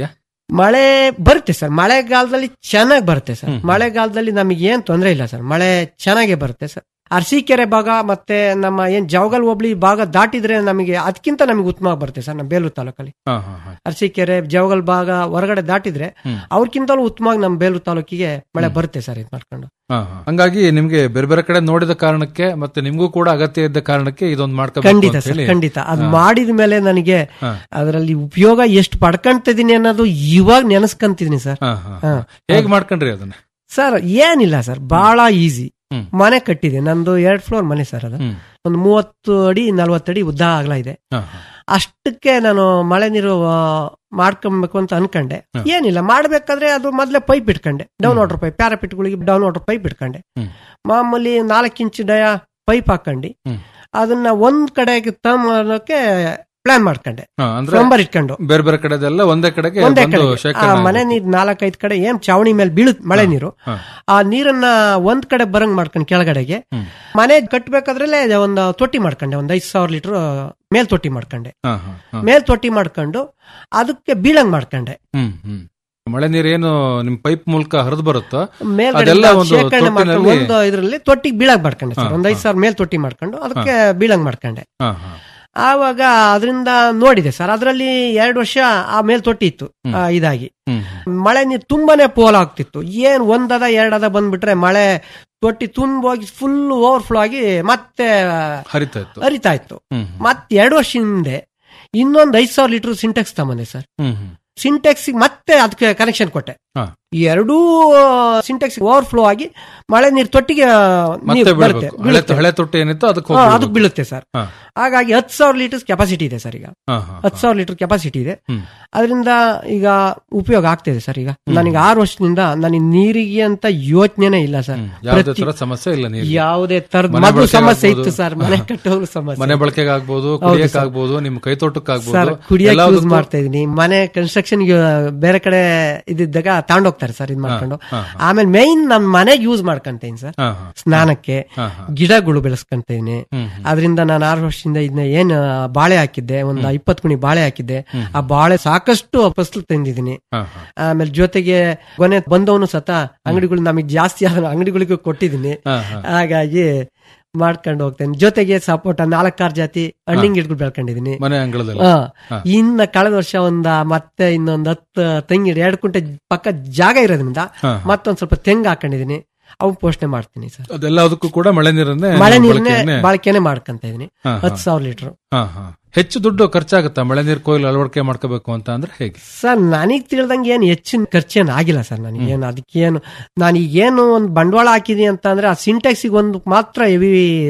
ಮಳೆ ಬರುತ್ತೆ ಸರ್ ಮಳೆಗಾಲದಲ್ಲಿ ಚೆನ್ನಾಗಿ ಬರುತ್ತೆ ಸರ್ ಮಳೆಗಾಲದಲ್ಲಿ ನಮಗೆ ಏನ್ ತೊಂದರೆ ಇಲ್ಲ ಸರ್ ಮಳೆ ಚೆನ್ನಾಗೇ ಬರುತ್ತೆ ಸರ್ ಅರಸೀಕೆರೆ ಭಾಗ ಮತ್ತೆ ನಮ್ಮ ಏನ್ ಜವಗಲ್ ಹೋಬ್ಳಿ ಭಾಗ ದಾಟಿದ್ರೆ ನಮಗೆ ಅದಕ್ಕಿಂತ ನಮಗೆ ಉತ್ತಮ ಬರುತ್ತೆ ಸರ್ ನಮ್ಮ ಬೇಲೂರು ತಾಲೂಕಲ್ಲಿ ಹಾ ಹಾ ಹಾ ಅರಸೀಕೆರೆ ಜವಗಲ್ ಭಾಗ ಹೊರಗಡೆ ದಾಟಿದ್ರೆ ಹ್ಮ್. ಅವ್ರಕ್ಕಿಂತಲೂ ಉತ್ತಮವಾಗಿ ನಮ್ಮ ಬೇಲೂರು ತಾಲೂಕಿಗೆ ಮಳೆ ಬರುತ್ತೆ ಸರ್ ಇದು ಮಾಡ್ಕೊಂಡು ಹಾ, ಹಾ. ಹಂಗಾಗಿ ನಿಮ್ಗೆ ಬೇರೆ ಬೇರೆ ಕಡೆ ನೋಡಿದ ಕಾರಣಕ್ಕೆ ಮತ್ತೆ ನಿಮ್ಗೂ ಕೂಡ ಅಗತ್ಯ ಇದ್ದ ಕಾರಣಕ್ಕೆ ಇದೊಂದು ಮಾಡ್ಕೋಬೇಕು ಖಂಡಿತ ಅಂತ ಸರ್ ಹೇಳಿ ಖಂಡಿತ ಅದು ಮಾಡಿದ ಮೇಲೆ ನನಗೆ ಹಾ. ಅದರಲ್ಲಿ ಉಪಯೋಗ ಎಷ್ಟು ಪಡ್ಕೊಂತಿದೀನಿ ಅನ್ನೋದು ಇವಾಗ ನೆನೆಸ್ಕೊಂತಿದೀನಿ ಸರ್ ಹಾ, ಹಾ, ಹಾ. ಹಾ. ಹೇಗ್ ಮಾಡ್ಕೊಂಡ್ರಿ ಅದನ್ನ ಸರ್ ಏನಿಲ್ಲ ಸರ್ ಬಹಳ ಈಸಿ ಹ್ಮ್. ಮನೆ ಕಟ್ಟಿದೆ ನಂದು ಎರಡ್ ಫ್ಲೋರ್ ಮನೆ ಸರ್ ಅದು ಹ್ಮ್. ಒಂದು ಮೂವತ್ತು ಅಡಿ ನಲ್ವತ್ತು ಅಡಿ ಉದ್ದ ಅಗಲ ಇದೆ ಹಾ, ಹಾ. ಅಷ್ಟಕ್ಕೆ ನಾನು ಮಳೆ ನೀರು ಆ, ಮಾಡ್ಕೊಬೇಕು ಅಂತ ಅನ್ಕೊಂಡೆ ಹ. ಏನಿಲ್ಲ ಮಾಡ್ಬೇಕಾದ್ರೆ ಅದು ಮೊದ್ಲೇ ಪೈಪ್ ಇಟ್ಕೊಂಡೆ ಡೌನ್ ವಾಟರ್ ಪೈಪ್ ಪ್ಯಾರಾಪಿಟ್ಗಳಿಗೆ ಡೌನ್ ವಾಟರ್ ಪೈಪ್ ಇಟ್ಕೊಂಡೆ ಹ್ಮ್. ಮಾಮೂಲಿ ನಾಲ್ಕು ಇಂಚ್ ಡಯ ಪೈಪ್ ಹಾಕೊಂಡು ಹ್ಮ್. ಅದನ್ನ ಒಂದ್ ಕಡೆಗೆ ತಮ್ಮಕ್ಕೆ ಪ್ಲಾನ್ ಮಾಡ್ಕೊಂಡೆ ಹಾ, ಅಂದ್ರೆ ನಂಬರ್ ಇಟ್ಕೊಂಡು ಬೇರೆ ಬೇರೆ ಕಡೆದೆಲ್ಲ ಒಂದೇ ಕಡೆಗೆ ಒಂದೇ ಬಂದು ಕಡೆ ಶೇಖರಣೆ ಆ ಮನೆ ಆಗ್ಬೇಕು. ನೀರ್ ನಾಲ್ಕೈದು ಕಡೆ ಏನ್ ಚಾವಣಿ ಮೇಲೆ ಬೀಳುತ್ತೆ ಮಳೆ ನೀರು ಹಾ. ಆ ನೀರನ್ನ ಒಂದ್ ಕಡೆ ಬರಂಗ್ ಮಾಡ್ಕೊಂಡು ಕೆಳಗಡೆಗೆ ಹ್ಮ್. ಮನೆ ಕಟ್ಬೇಕಾದ್ರಲ್ಲೇ ಒಂದು ತೊಟ್ಟಿ ಮಾಡ್ಕೊಂಡೆ ಒಂದ್ ಐದ್ ಸಾವಿರ ಲೀಟರ್ ಮೇಲ್ ತೊಟ್ಟಿ ಮಾಡ್ಕೊಂಡೆ ಹಾ, ಹಾ, ಹಾ. ಮೇಲ್ ತೊಟ್ಟಿ ಮಾಡ್ಕೊಂಡು ಅದಕ್ಕೆ ಬೀಳಂಗ್ ಮಾಡ್ಕೊಂಡೆ ಹ್ಮ್ ಹ್ಮ್ ಮಳೆ ನೀರೇನು ನಿಮ್ ಪೈಪ್ ಮೂಲಕ ಹರಿದು ಬರುತ್ತೋ ಮೇಲ್ಗಡೆ ಅದೆಲ್ಲ ಒಂದು ಶೇಖರಣೆ ಮಾಡ್ಕೊಂಡು ತೊಟ್ಟಿನಲ್ಲಿ- ಒಂದು ಇದ್ರಲ್ಲಿ ತೊಟ್ಟಿ ಬೀಳಂಗ್ ಮಾಡ್ಕೊಂಡೆ ಸರ್ ಹಾ, ಒಂದ್ ಐದ್ ಸಾವಿರ ಮೇಲ್ ತೊಟ್ಟಿ ಮಾಡ್ಕೊಂಡು ಅದಕ್ಕೆ ಬೀಳಂಗ್ ಮಾಡ್ಕೊಂಡೆ ಹಾ, ಹಾ. ಆವಾಗ ಅದರಿಂದ ನೋಡಿದೆ ಸರ್ ಅದರಲ್ಲಿ ಎರಡು ವರ್ಷ ಆ ಮೇಲ್ ತೊಟ್ಟಿ ಇತ್ತು ಆ, ಇದಾಗಿ ಹ್ಮ್ ಹ್ಮ್. ಮಳೆ ನೀರು ತುಂಬಾನೇ ಪೋಲ್ ಆಗ್ತಿತ್ತು ಏನ್ ಒಂದದ ಎರಡದ ಬಂದ್ಬಿಟ್ರೆ ಮಳೆ ತೊಟ್ಟಿ ತುಂಬೋಗಿ ಫುಲ್ ಓವರ್ಫ್ಲೋ ಆಗಿ ಮತ್ತೆ ಹರಿತಾ ಇತ್ತು ಹರಿತಾ ಇತ್ತು ಹ್ಮ್ ಹ್ಮ್. ಮತ್ತೆ ಎರಡು ವರ್ಷ ಹಿಂದೆ ಇನ್ನೊಂದ್ ಐದ್ ಸಾವಿರ ಲೀಟರ್ ಸಿಂಟೆಕ್ಸ್ ತಗೊಂಡೆ ಸರ್ ಹ್ಮ್ ಹ್ಮ್. ಸಿಂಟೆಕ್ಸ್ ಮತ್ತೆ ಅದಕ್ಕೆ ಕನೆಕ್ಷನ್ ಕೊಟ್ಟೆ ಹಾ. ಈ ಎರಡೂ ಸಿಂಟೆಕ್ಸ್ ಓವರ್ಫ್ಲೋ ಆಗಿ ಮಳೆ ನೀರು ತೊಟ್ಟಿಗೆ ಮತ್ತೆ ನೀರು ಬರುತ್ತೆ ಬೀಳ್ಬೇಕು ಹಳೆ ಬೀಳುತ್ತೆ. ಹಳೆ ತೊಟ್ಟಿ ಏನಿತ್ತು ಅದಕ್ಕೆ ಹಾ, ಹೋಗಿ ಅದಕ್ಕೆ ಬೀಳುತ್ತೆ ಸರ್ ಹಾ. ಹಾಗಾಗಿ ಹತ್ತು ಸಾವಿರ ಲೀಟರ್ಸ್ ಕೆಪಾಸಿಟಿ ಇದೆ ಸರ್ ಈಗ ಹಾ, ಹಾ, ಹತ್ತು ಸಾವಿರ ಲೀಟರ್ ಕೆಪಾಸಿಟಿ ಇದೆ ಹ್ಮ್. ಅದರಿಂದ ಈಗ ಉಪಯೋಗ ಆಗ್ತಿದೆ ಸರ್ ಈಗ ನನಗೆ ಆರು ವರ್ಷದಿಂದ ನನಗೆ ನೀರಿಗೆ ಅಂತ ಯೋಚನೆನೇ ಇಲ್ಲ ಸರ್ ಹ್ಮ್. ಯಾವುದೇ ಪ್ರತಿ- ತರ ಸಮಸ್ಯೆ ಇಲ್ಲ ನೀರು ಯಾವುದೇ ತರದ ಮನೆ ಮಗು ಬಳಕೆಗೆ ಸಮಸ್ಯೆ ಆಗ್ಬೋದು. ಇತ್ತು ಸರ್ ಮನೆ ಕಟ್ಟೋರು ಸಮಸ್ಯೆ ಮನೆ ಬಳಕೆಗೆ ಆಗ್ಬೋದು ಕುಡಿಯಕ್ ಆಗ್ಬೋದು ನಿಮ್ ಕೈ ತೋಟಕ್ಕೆ ಸರ್ ಆಗ್ಬೋದು ಕುಡಿಯಕ್ಕೆ ಯೂಸ್ ಎಲ್ಲದಕ್ಕೂ- ಮಾಡ್ತಾ ಇದೀನಿ ಮನೆ ಕನ್ಸ್ಟ್ರಕ್ಷನ್ ಬೇರೆ ಕಡೆ ಇದ್ದಿದ್ದಾಗ ತಗೊಂಡೋಗ್ತಾರೆ ಸರ್ ಇದ್ ಮಾಡ್ಕೊಂಡು ಹಾ, ಆಮೇಲೆ ಮೈನ್ ನಮ್ ಮನೆಗೆ ಯೂಸ್ ಮಾಡ್ಕೊಂತೀನಿ ಸರ್ ಹಾ, ಹಾ. ಸ್ನಾನಕ್ಕೆ ಹಾ, ಹಾ. ಗಿಡಗಳು ಬೆಳೆಸ್ಕೊಂತೀನಿ ಹ್ಮ್, ಅದರಿಂದ ನಾನು ಆರು ವರ್ಷದಿಂದ ಇದನ್ನ ಏನ್ ಆ, ಬಾಳೆ ಹಾಕಿದ್ದೆ ಒಂದು ಇಪ್ಪತ್ತು ಕುಣಿ ಬಾಳೆ ಹಾಕಿದ್ದೆ ಆ ಬಾಳೆ ಸಾಕಷ್ಟು ಫಸಲು ತಂದಿದ್ದೀನಿ ಹಾ, ಹಾ. ಆಮೇಲೆ ಜೊತೆಗೆ ಕೊನೆ ಬಂದವನು ಸತ ಅಂಗಡಿಗಳು ನಮಗೆ ಜಾಸ್ತಿ ಆದ ಅಂಗಡಿಗಳಿಗೂ ಕೊಟ್ಟಿದ್ದೀನಿ ಹಾ, ಹಾ. ಹಾಗಾಗಿ ಮಾಡ್ಕೊಂಡು ಹೋಗ್ತೇನೆ ಜೊತೆಗೆ ಸಪೋಟ ನಾಲ್ಕಾರು ಜಾತಿ ಹಣ್ಣಿನ ಗಿಡಗಳು ಬೆಳ್ಕೊಂಡಿದೀನಿ ಮನೆ ಅಂಗಳದಲ್ಲಿ ಹಾ. ಹಾ. ಇನ್ನ ಕಳೆದ ವರ್ಷ ಒಂದ ಮತ್ತೆ ಇನ್ನೊಂದ್ ಹತ್ತು ತೆಂಗಿ ಗಿಡ ಎರಡು ಕುಂಟೆ ಪಕ್ಕ ಜಾಗ ಇರೋದ್ರಿಂದ ಹಾ, ಹಾ. ಮತ್ತೊಂದ್ ಸ್ವಲ್ಪ ತೆಂಗು ಹಾಕೊಂಡಿದೀನಿ ಅವು ಪೋಷಣೆ ಮಾಡ್ತೀನಿ ಸರ್ ಅದೆಲ್ಲದಕ್ಕೂ ಕೂಡ ಮಳೆ ನೀರನ್ನೇ ಮಳೆ ನೀರನ್ನೇ ಬಳಕೆಯನ್ನೇ- ಬಳಕೆನೆ ಮಾಡ್ಕೊಂತ ಇದೀನಿ ಹಾ, ಹಾ. ಹತ್ತು ಸಾವಿರ ಲೀಟರ್ ಹಾ, ಹಾ. ಹೆಚ್ಚು ದುಡ್ಡು ಖರ್ಚಾಗುತ್ತಾ ಮಳೆ ನೀರು ಕೊಯ್ಲು ಅಳವಡಿಕೆ ಮಾಡ್ಕೋಬೇಕು ಅಂತ ಅಂದ್ರೆ ಹೇಗೆ ಸರ್ ನನಗ್ ತಿಳಿದಂಗೆ ಏನು ಹೆಚ್ಚಿನ ಖರ್ಚೇನು ಆಗಿಲ್ಲ ಸರ್ ನನಗೇನು ಅದಕ್ಕೇನು ನಾನು ಈಗೇನು ಒಂದು ಬಂಡವಾಳ ಹಾಕಿದೀನಿ ಅಂತ ಅಂದ್ರೆ ಆ ಸಿಂಟೆಕ್ಸಿಗೆ ಒಂದು ಮಾತ್ರ ಹೆವಿ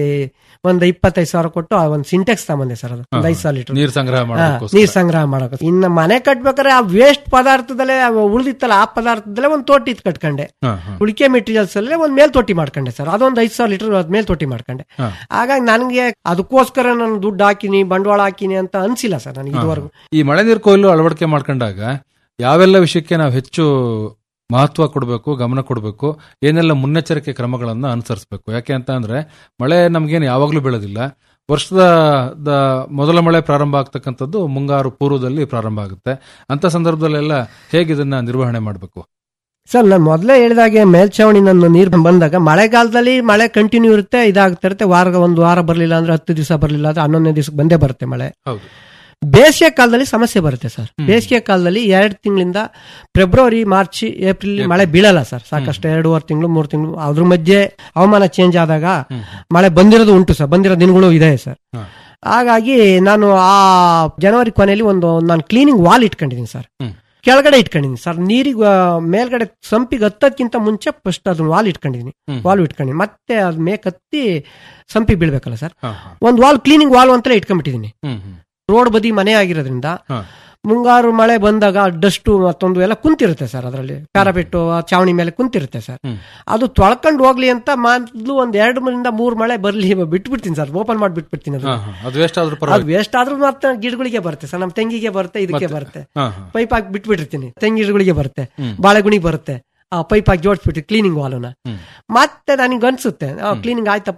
ಒಂದು ಇಪ್ಪತ್ತೈದು ಸಾವಿರ ಕೊಟ್ಟು ಆ ಒಂದು ಸಿಂಟೆಕ್ಸ್ ತಗೊಂಡೆ ಸರ್ ಅದು ಒಂದು ಐದು ಸಾವಿರ ಲೀಟರ್ ನೀರ್ ಸಂಗ್ರಹ ಮಾಡಬೇಕು ನೀರ್ ಸಂಗ್ರಹ ಮಾಡಬೇಕು ಇನ್ನು ಮನೆ ಕಟ್ಬೇಕಾದ್ರೆ ಆ ವೇಸ್ಟ್ ಪದಾರ್ಥದಲ್ಲೇ ಉಳಿದಿತ್ತಲ್ಲ ಆ ಪದಾರ್ಥದಲ್ಲೇ ಒಂದು ತೋಟಿ ಇದ್ ಕಟ್ಕೊಂಡೆ ಉಳಿಕೆ ಮೆಟೀರಿಯಲ್ಸ್ ಅಲ್ಲೇ ಒಂದ್ ಮೇಲ್ ತೊಟ್ಟಿ ಮಾಡ್ಕೊಂಡೆ ಸರ್ ಅದೊಂದು ಐದು ಸಾವಿರ ಲೀಟರ್ ಅದ್ ಮೇಲ್ ತೊಟ್ಟಿ ಮಾಡ್ಕೊಂಡೆ ಹಾ. ಹಾಗಾಗಿ ನನಗೆ ಅದಕ್ಕೋಸ್ಕರ ನಾನು ದುಡ್ಡು ಹಾಕಿನಿ ಬಂಡವಾಳ ಹಾಕಿನಿ ಅಂತ ಅನ್ಸಿಲ್ಲ ಸರ್ ನನಗೆ ಇದುವರೆಗೂ ಈ ಮಳೆ ನೀರು ಕೊಯ್ಲು ಅಳವಡಿಕೆ ಮಾಡ್ಕೊಂಡಾಗ ಯಾವೆಲ್ಲ ವಿಷಯಕ್ಕೆ ನಾವು ಹೆಚ್ಚು ಮಹತ್ವ ಕೊಡಬೇಕು ಗಮನ ಕೊಡಬೇಕು ಏನೆಲ್ಲ ಮುನ್ನೆಚ್ಚರಿಕೆ ಕ್ರಮಗಳನ್ನ ಅನುಸರಿಸಬೇಕು ಯಾಕೆ ಅಂತ ಅಂದ್ರೆ ಮಳೆ ನಮ್ಗೇನು ಯಾವಾಗ್ಲೂ ಬೀಳೋದಿಲ್ಲ ವರ್ಷದ ದ- ಮೊದಲ ಮಳೆ ಪ್ರಾರಂಭ ಆಗ್ತಕ್ಕಂಥದ್ದು ಮುಂಗಾರು ಪೂರ್ವದಲ್ಲಿ ಪ್ರಾರಂಭ ಆಗುತ್ತೆ ಅಂತ ಸಂದರ್ಭದಲ್ಲೆಲ್ಲ ಹೇಗೆ ಇದನ್ನ ನಿರ್ವಹಣೆ ಮಾಡಬೇಕು ಸರ್ ನಾನು ಮೊದಲೇ ಹೇಳಿದಾಗೆ ಮೇಲ್ಛಾವಣಿ ನನ್ನ ನೀರು ಬಂದಾಗ ಮಳೆಗಾಲದಲ್ಲಿ ಮಳೆ ಕಂಟಿನ್ಯೂ ಇರುತ್ತೆ ಇದಾಗ್ತಾ ಇರುತ್ತೆ ವಾರ ಒಂದು ವಾರ ಬರಲಿಲ್ಲ ಅಂದ್ರೆ ಹತ್ತು ದಿವಸ ಬರಲಿಲ್ಲ ಅಂದ್ರೆ ಹನ್ನೊಂದನೇ ದಿವಸಕ್ಕೆ ಬಂದೇ ಬರುತ್ತೆ ಮಳೆ ಹೌದು ಬೇಸಿಗೆ ಕಾಲದಲ್ಲಿ ಸಮಸ್ಯೆ ಬರುತ್ತೆ ಸರ್ ಬೇಸಿಗೆ ಕಾಲದಲ್ಲಿ ಎರಡು ತಿಂಗಳಿಂದ ಫೆಬ್ರವರಿ ಮಾರ್ಚ್ ಏಪ್ರಿಲ್ ಮಳೆ ಬೀಳಲ್ಲ ಸರ್ ಸಾಕಷ್ಟು ಎರಡೂವರೆ ತಿಂಗಳು ಮೂರು ತಿಂಗಳು ಅದ್ರ ಮಧ್ಯೆ ಹವಾಮಾನ ಚೇಂಜ್ ಆದಾಗ ಮಳೆ ಬಂದಿರೋದು ಉಂಟು ಸರ್ ಬಂದಿರೋ ದಿನಗಳು ಇದೆ ಸರ್ ಹಾ. ಹಾಗಾಗಿ ನಾನು ಆ ಜನವರಿ ಕೊನೆಯಲ್ಲಿ ಒಂದು ನಾನು ಕ್ಲೀನಿಂಗ್ ವಾಲ್ ಇಟ್ಕೊಂಡಿದ್ದೀನಿ ಸರ್ ಹ್ಮ್. ಕೆಳಗಡೆ ಇಟ್ಕೊಂಡಿದ್ದೀನಿ ಸರ್ ನೀರಿಗೆ ಮೇಲ್ಗಡೆ ಸಂಪಿಗೆ ಹತ್ತೋದ್ಕಿಂತ ಮುಂಚೆ ಫಸ್ಟ್ ಅದನ್ನ ವಾಲ್ ಇಟ್ಕೊಂಡಿದ್ದೀನಿ ಹ್ಮ್. ವಾಲ್ ಇಟ್ಕೊಂಡಿದ್ದೀನಿ ಮತ್ತೆ ಅದ್ ಮೇಕ್ ಹತ್ತಿ ಸಂಪಿಗೆ ಬೀಳ್ಬೇಕಲ್ಲ ಸರ್ ಹಾ, ಹಾ. ಒಂದು ವಾಲ್ ಕ್ಲೀನಿಂಗ್ ವಾಲ್ ಅಂತಲೇ ಇಟ್ಕೊಂಡ್ಬಿಟ್ಟಿದ್ದೀನಿ ಹ್ಮ್, ಹ್ಮ್. ರೋಡ್ ಬದಿ ಮನೆ ಆಗಿರೋದ್ರಿಂದ ಹಾ. ಮುಂಗಾರು ಮಳೆ ಬಂದಾಗ ಡಸ್ಟು ಮತ್ತೊಂದು ಎಲ್ಲ ಕುಂತಿರುತ್ತೆ ಸರ್ ಅದರಲ್ಲಿ ಪ್ಯಾರಾಪೆಟ್ಟು ಆ ಚಾವಣಿ ಮೇಲೆ ಕುಂತಿರುತ್ತೆ ಸರ್ ಹ್ಮ್. ಅದು ತೊಳ್ಕೊಂಡು ಹೋಗ್ಲಿ ಅಂತ ಮೊದ್ಲು ಒಂದ್ ಎರಡು ಮರಿಂದ ಮೂರ್ ಮಳೆ ಬರ್ಲಿ ಬಿಟ್ಬಿಡ್ತೀನಿ ಸರ್ ಓಪನ್ ಮಾಡಿ ಬಿಟ್ಬಿಡ್ತೀನಿ ಅದು ಹಾ, ಹಾ. ಅದು ವೇಸ್ಟ್ ಆದ್ರೂ ಅದು ಪರವಾಗಿಲ್ಲ ವೇಸ್ಟ್ ಆದ್ರೂ ಮತ್ತೆ ಗಿಡಗಳಿಗೆ ಬರುತ್ತೆ ಸರ್ ನಮ್ಮ ತೆಂಗಿಗೆ ಬರುತ್ತೆ ಇದಕ್ಕೆ ಬರುತ್ತೆ ಹಾ, ಹಾ. ಪೈಪ್ ಹಾಕಿ ಬಿಟ್ಬಿಟ್ಟಿರ್ತೀನಿ ತೆಂಗಿ ಗಿಡಗಳಿಗೆ ಬರುತ್ತೆ ಹ್ಮ್. ಬಾಳೆಗುಣಿಗೆ ಬರುತ್ತೆ ಆ ಪೈಪ್ ಹಾಕಿ ಜೋಡಿಸ್ಬಿಟ್ಟು ಕ್ಲೀನಿಂಗ್ ವಾಲುನ ಹ್ಮ್. ಮತ್ತೆ ನನಗೆ ಅನ್ಸುತ್ತೆ ಕ್ಲೀನಿಂಗ್ ಆಯ್ತಪ್ಪ